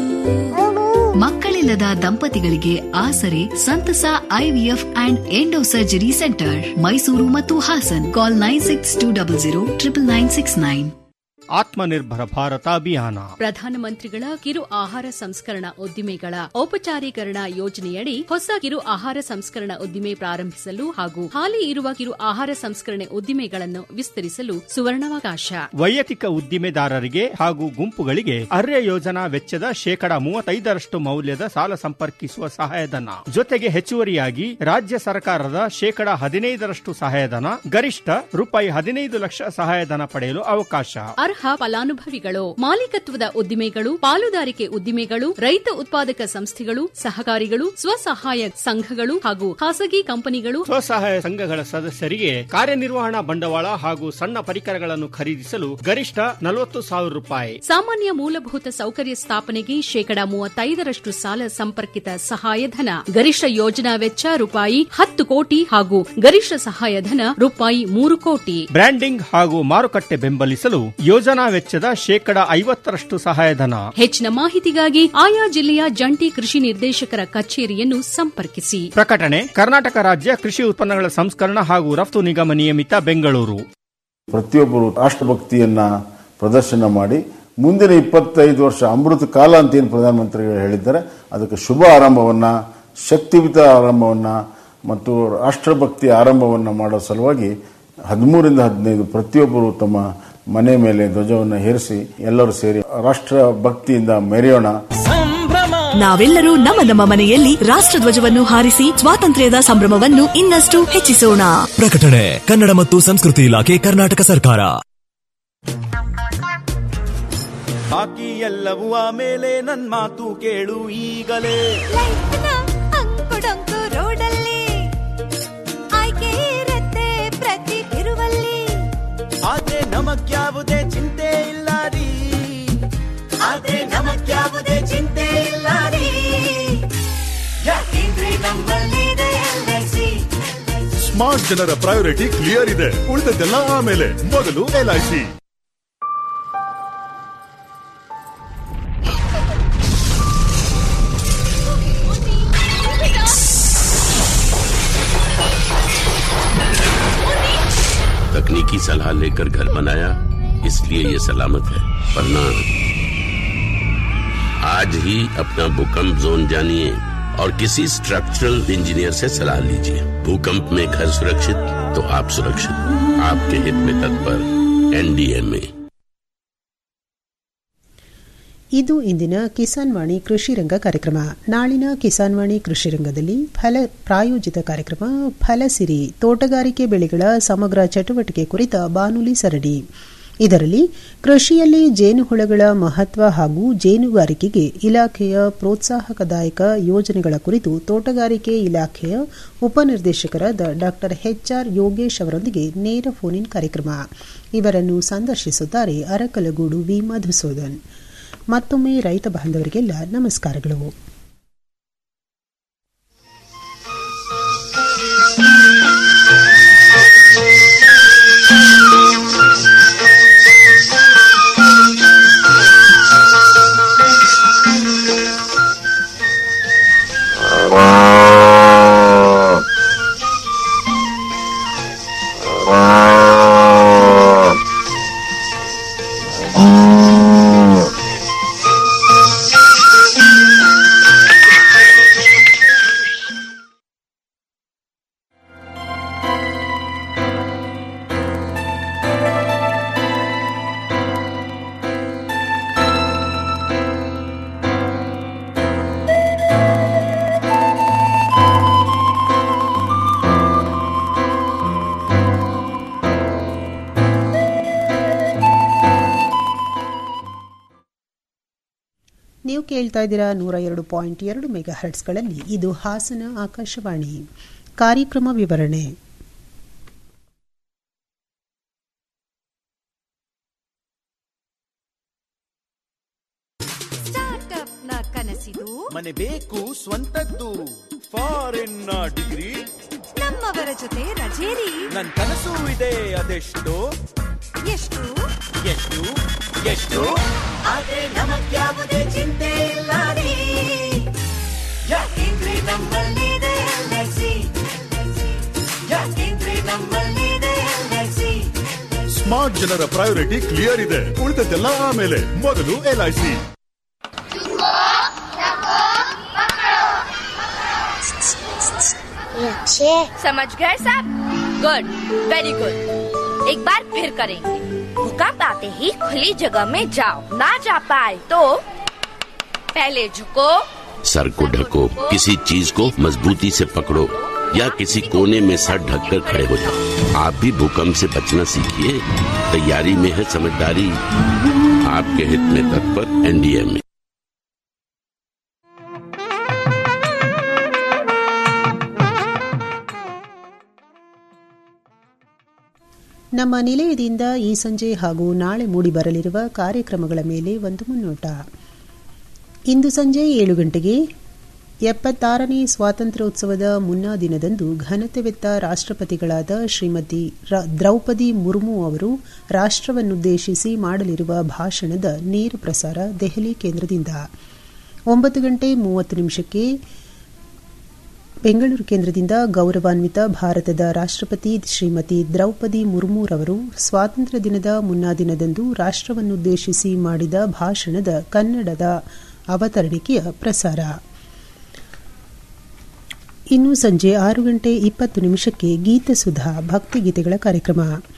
ಮಕ್ಕಳಿಲ್ಲದ ದಂಪತಿಗಳಿಗೆ ಆಸರೆ ಸಂತಸ IVF and endo surgery centre Mysuru ಮತ್ತು Hassan call nine six two double zero triple nine six nine Atmanirbhar Bharat Abhiyan ಪ್ರಧಾನಮಂತ್ರಿಗಳ ಕಿರು ಆಹಾರ ಸಂಸ್ಕರಣಾ ಉದ್ದಿಮೆಗಳ ಔಪಚಾರೀಕರಣ ಯೋಜನೆಯಡಿ ಹೊಸ ಕಿರು ಆಹಾರ ಸಂಸ್ಕರಣಾ ಉದ್ದಿಮೆ ಪ್ರಾರಂಭಿಸಲು ಹಾಗೂ ಹಾಲಿ ಇರುವ ಕಿರು ಆಹಾರ ಸಂಸ್ಕರಣೆ ಉದ್ದಿಮೆಗಳನ್ನು ವಿಸ್ತರಿಸಲು ಸುವರ್ಣಾವಕಾಶ ವೈಯಕ್ತಿಕ ಉದ್ದಿಮೆದಾರರಿಗೆ ಹಾಗೂ ಗುಂಪುಗಳಿಗೆ ಅರ್ಯ ಯೋಜನಾ ವೆಚ್ಚದ ಶೇಕಡ ಮೂವತ್ತೈದರಷ್ಟು ಮೌಲ್ಯದ ಸಾಲ ಸಂಪರ್ಕಿಸುವ ಸಹಾಯಧನ ಜೊತೆಗೆ ಹೆಚ್ಚುವರಿಯಾಗಿ ರಾಜ್ಯ ಸರ್ಕಾರದ ಶೇಕಡ ಹದಿನೈದರಷ್ಟು ಸಹಾಯಧನ ಗರಿಷ್ಠ ರೂಪಾಯಿ ಹದಿನೈದು ಲಕ್ಷ ಸಹಾಯಧನ ಪಡೆಯಲು ಅವಕಾಶ ಅರ್ಹ ಫಲಾನುಭವಿಗಳು ಮಾಲೀಕತ್ವದ ಉದ್ದಿಮೆಗಳು ಪಾಲುದಾರಿಕೆ ಉದ್ದಿಮೆಗಳು ರೈತ ಉತ್ಪಾದಕ ಸಂಸ್ಥೆಗಳು ಸಹಕಾರಿಗಳು ಸ್ವಸಹಾಯ ಸಂಘಗಳು ಹಾಗೂ ಖಾಸಗಿ ಕಂಪನಿಗಳು ಸ್ವಸಹಾಯ ಸಂಘಗಳ ಸದಸ್ಯರಿಗೆ ಕಾರ್ಯನಿರ್ವಹಣಾ ಬಂಡವಾಳ ಹಾಗೂ ಸಣ್ಣ ಪರಿಕರಗಳನ್ನು ಖರೀದಿಸಲು ಗರಿಷ್ಠ ನಲವತ್ತು ಸಾವಿರ ರೂಪಾಯಿ ಸಾಮಾನ್ಯ ಮೂಲಭೂತ ಸೌಕರ್ಯ ಸ್ಥಾಪನೆಗೆ ಶೇಕಡ ಮೂವತ್ತೈದರಷ್ಟು ಸಾಲ ಸಂಪರ್ಕಿತ ಸಹಾಯಧನ ಗರಿಷ್ಠ ಯೋಜನಾ ವೆಚ್ಚ ರೂಪಾಯಿ ಹತ್ತು ಕೋಟಿ ಹಾಗೂ ಗರಿಷ್ಠ ಸಹಾಯಧನ ರೂಪಾಯಿ ಮೂರು ಕೋಟಿ ಬ್ರ್ಯಾಂಡಿಂಗ್ ಹಾಗೂ ಮಾರುಕಟ್ಟೆ ಬೆಂಬಲಿಸಲು ಯೋಜನಾ ವೆಚ್ಚದ ಶೇಕಡ ಐವತ್ತರಷ್ಟು ಸಹಾಯಧನ ಹೆಚ್ಚಿನ ಮಾಹಿತಿಗಾಗಿ ಆಯಾ ಜಿಲ್ಲೆಯ ಜಂಟಿ ಕೃಷಿ ನಿರ್ದೇಶಕರ ಕಚೇರಿಯನ್ನು ಸಂಪರ್ಕಿಸಿ ಪ್ರಕಟಣೆ ಕರ್ನಾಟಕ ರಾಜ್ಯ ಕೃಷಿ ಉತ್ಪನ್ನಗಳ ಸಂಸ್ಕರಣ ಹಾಗೂ ರಫ್ತು ನಿಗಮ ನಿಯಮಿತ ಬೆಂಗಳೂರು ಪ್ರತಿಯೊಬ್ಬರು ರಾಷ್ಟ್ರಭಕ್ತಿಯನ್ನ ಪ್ರದರ್ಶನ ಮಾಡಿ ಮುಂದಿನ ಇಪ್ಪತ್ತೈದು ವರ್ಷ ಅಮೃತ ಕಾಲ ಅಂತ ಏನು ಪ್ರಧಾನಮಂತ್ರಿಗಳು ಹೇಳಿದ್ದಾರೆ ಅದಕ್ಕೆ ಶುಭ ಆರಂಭವನ್ನ ಶಕ್ತಿಯುತ ಆರಂಭವನ್ನ ಮತ್ತು ರಾಷ್ಟ್ರಭಕ್ತಿ ಆರಂಭವನ್ನ ಮಾಡೋ ಸಲುವಾಗಿ ಹದಿಮೂರಿಂದ ಹದಿನೈದು ಪ್ರತಿಯೊಬ್ಬರು ತಮ್ಮ ಮನೆ ಮೇಲೆ ಧ್ವಜವನ್ನು ಹೇರಿಸಿ ಎಲ್ಲರೂ ಸೇರಿ ರಾಷ್ಟ್ರ ಭಕ್ತಿಯಿಂದ ಮೆರೆಯೋಣ ನಾವೆಲ್ಲರೂ ನಮ್ಮ ನಮ್ಮ ಮನೆಯಲ್ಲಿ ರಾಷ್ಟ್ರಧ್ವಜವನ್ನು ಹಾರಿಸಿ ಸ್ವಾತಂತ್ರ್ಯದ ಸಂಭ್ರಮವನ್ನು ಇನ್ನಷ್ಟು ಹೆಚ್ಚಿಸೋಣ ಪ್ರಕಟಣೆ ಕನ್ನಡ ಮತ್ತು ಸಂಸ್ಕೃತಿ ಇಲಾಖೆ ಕರ್ನಾಟಕ ಸರ್ಕಾರ ಬಾಕಿ ಎಲ್ಲವೂ ಆಮೇಲೆ ನನ್ ಮಾತು ಕೇಳು ಈಗಲೇ ಅಂಕುಡೊಂಕು ರೋಡಲ್ಲಿ ಆಯ್ಕೆ ಇರತ್ತೆ ಪ್ರತಿ ತಿರುವಲ್ಲಿ ಆದ್ರೆ ನಮಗ್ಯಾವುದೇ ಚಿಂತೆ ಇಲ್ಲ ರೀ ಆದ್ರೆ ನಮಗ್ಯಾವುದೇ ಚಿಂತೆ ಇಲ್ಲ ರೀ ಯಾಕೆಂದ್ರೆ ನಮ್ಮಲ್ಲಿದೆ LIC. ಸ್ಮಾರ್ಟ್ ಜನರ ಪ್ರಯಾರಿಟಿ ಕ್ಲಿಯರ್ ಇದೆ ಉಳಿದದ್ದೆಲ್ಲ ಆಮೇಲೆ ಮೊದಲು ಎಲ್ಐಸಿ तकनीकी सलाह लेकर घर बनाया इसलिए ये सलामत है वरना आज ही अपना भूकंप जोन जानिए और किसी स्ट्रक्चरल इंजीनियर से सलाह लीजिए भूकंप में घर सुरक्षित तो आप सुरक्षित आपके हित में तत्पर एनडीएमए ಇದು ಇಂದಿನ ಕಿಸಾನ್ ವಾಣಿ ಕೃಷಿ ರಂಗ ಕಾರ್ಯಕ್ರಮ ನಾಳಿನ ಕಿಸಾನ್ ವಾಣಿ ಕೃಷಿ ರಂಗದಲ್ಲಿ ಫಲ ಪ್ರಾಯೋಜಿತ ಕಾರ್ಯಕ್ರಮ ಫಲಸಿರಿ ತೋಟಗಾರಿಕೆ ಬೆಳೆಗಳ ಸಮಗ್ರ ಚಟುವಟಿಕೆ ಕುರಿತ ಬಾನುಲಿ ಸರಣಿ ಇದರಲ್ಲಿ ಕೃಷಿಯಲ್ಲಿ ಜೇನುಹುಳಗಳ ಮಹತ್ವ ಹಾಗೂ ಜೇನುಗಾರಿಕೆಗೆ ಇಲಾಖೆಯ ಪ್ರೋತ್ಸಾಹಕದಾಯಕ ಯೋಜನೆಗಳ ಕುರಿತು ತೋಟಗಾರಿಕೆ ಇಲಾಖೆಯ ಉಪನಿರ್ದೇಶಕರಾದ ಡಾ ಎಚ್ಆರ್ ಯೋಗೇಶ್ ಅವರೊಂದಿಗೆ ನೇರ ಫೋನ್ ಇನ್ ಕಾರ್ಯಕ್ರಮ ಇವರನ್ನು ಸಂದರ್ಶಿಸುತ್ತಾರೆ ಅರಕಲಗೂಡು ವಿ ಮಧುಸೂದನ್ ಮತ್ತೊಮ್ಮೆ ರೈತ ಬಾಂಧವರಿಗೆಲ್ಲ ನಮಸ್ಕಾರಗಳು ನೀವು ಕೇಳ್ತಾ ಇದ್ದೀರಾ ನೂರ ಎರಡು ಪಾಯಿಂಟ್ ಎರಡು ಮೆಗಾ ಹರ್ಟ್ಸ್ಗಳಲ್ಲಿ ಇದು ಹಾಸನ ಆಕಾಶವಾಣಿ ಕಾರ್ಯಕ್ರಮ ವಿವರಣೆ ಸ್ಟಾರ್ಟ್ಅಪ್ ನ ಕನಸಿದು ಮನೆ ಬೇಕು ಸ್ವಂತದ್ದು ಫಾರಿನ್ ಡಿಗ್ರಿ ನಮ್ಮವರ ಜೊತೆ ರಜೇರಿ ನನ್ ಕನಸು ಇದೆ ಅದೆಷ್ಟು ಎಷ್ಟು ಎಷ್ಟು ಎಷ್ಟು ಆದ್ರೆ ನಮಗ್ಯಾವುದೇ ಚಿಂತೆ ಇಲ್ಲ ರೀ ಯಾಕೆಂದ್ರೆ ನಮ್ಮಲ್ಲಿದೆ ಎಲ್ಐಸಿ ಯಾಕೆಂದ್ರೆ ನಮ್ಮಲ್ಲಿದೆ ಎಲ್ಐಸಿ ಸ್ಮಾರ್ಟ್ ಜನರ ಪ್ರಯಾರಿಟಿ ಕ್ಲಿಯರ್ ಇದೆ ಉಳಿದದ್ದೆಲ್ಲ ಆಮೇಲೆ ಮೊದಲು ಎಲ್ಐಸಿ समझ गए सब गुड वेरी गुड एक बार फिर करेंगे भूकंप आते ही खुली जगह में जाओ ना जा पाए तो पहले झुको सर को ढको किसी चीज को मजबूती से पकड़ो या किसी कोने में सर ढककर खड़े हो जाओ आप भी भूकंप से बचना सीखिए तैयारी में है समझदारी आपके हित में तत्पर एनडीए में ನಮ್ಮ ನಿಲಯದಿಂದ ಈ ಸಂಜೆ ಹಾಗೂ ನಾಳೆ ಮೂಡಿಬರಲಿರುವ ಕಾರ್ಯಕ್ರಮಗಳ ಮೇಲೆ ಒಂದು ಮುನ್ನೋಟ ಇಂದು ಸಂಜೆ ಏಳು ಗಂಟೆಗೆ ಎಪ್ಪತ್ತಾರನೇ ಸ್ವಾತಂತ್ರ್ಯೋತ್ಸವದ ಮುನ್ನಾ ದಿನದಂದು ಘನತೆವೆತ್ತ ರಾಷ್ಟ್ರಪತಿಗಳಾದ ಶ್ರೀಮತಿ ರ- ದ್ರೌಪದಿ ಮುರ್ಮು ಅವರು ರಾಷ್ಟ್ರವನ್ನುದ್ದೇಶಿಸಿ ಮಾಡಲಿರುವ ಭಾಷಣದ ನೇರ ಪ್ರಸಾರ ದೆಹಲಿ ಕೇಂದ್ರದಿಂದ ಒಂಬತ್ತು ಗಂಟೆ ಮೂವತ್ತು ನಿಮಿಷಕ್ಕೆ ಬೆಂಗಳೂರು ಕೇಂದ್ರದಿಂದ ಗೌರವಾನ್ವಿತ ಭಾರತದ ರಾಷ್ಟ್ರಪತಿ ಶ್ರೀಮತಿ ದ್ರೌಪದಿ ಮುರ್ಮುರವರು ಸ್ವಾತಂತ್ರ್ಯ ದಿನದ ಮುನ್ನಾ ದಿನದಂದು ರಾಷ್ಟ್ರವನ್ನುದ್ದೇಶಿಸಿ ಮಾಡಿದ ಭಾಷಣದ ಕನ್ನಡದ ಅವತರಣಿಕೆಯ ಪ್ರಸಾರ ಇನ್ನು ಸಂಜೆ ಆರು ಗಂಟೆ ಇಪ್ಪತ್ತು ನಿಮಿಷಕ್ಕೆ ಗೀತಸುಧಾ ಭಕ್ತಿಗೀತೆಗಳ ಕಾರ್ಯಕ್ರಮ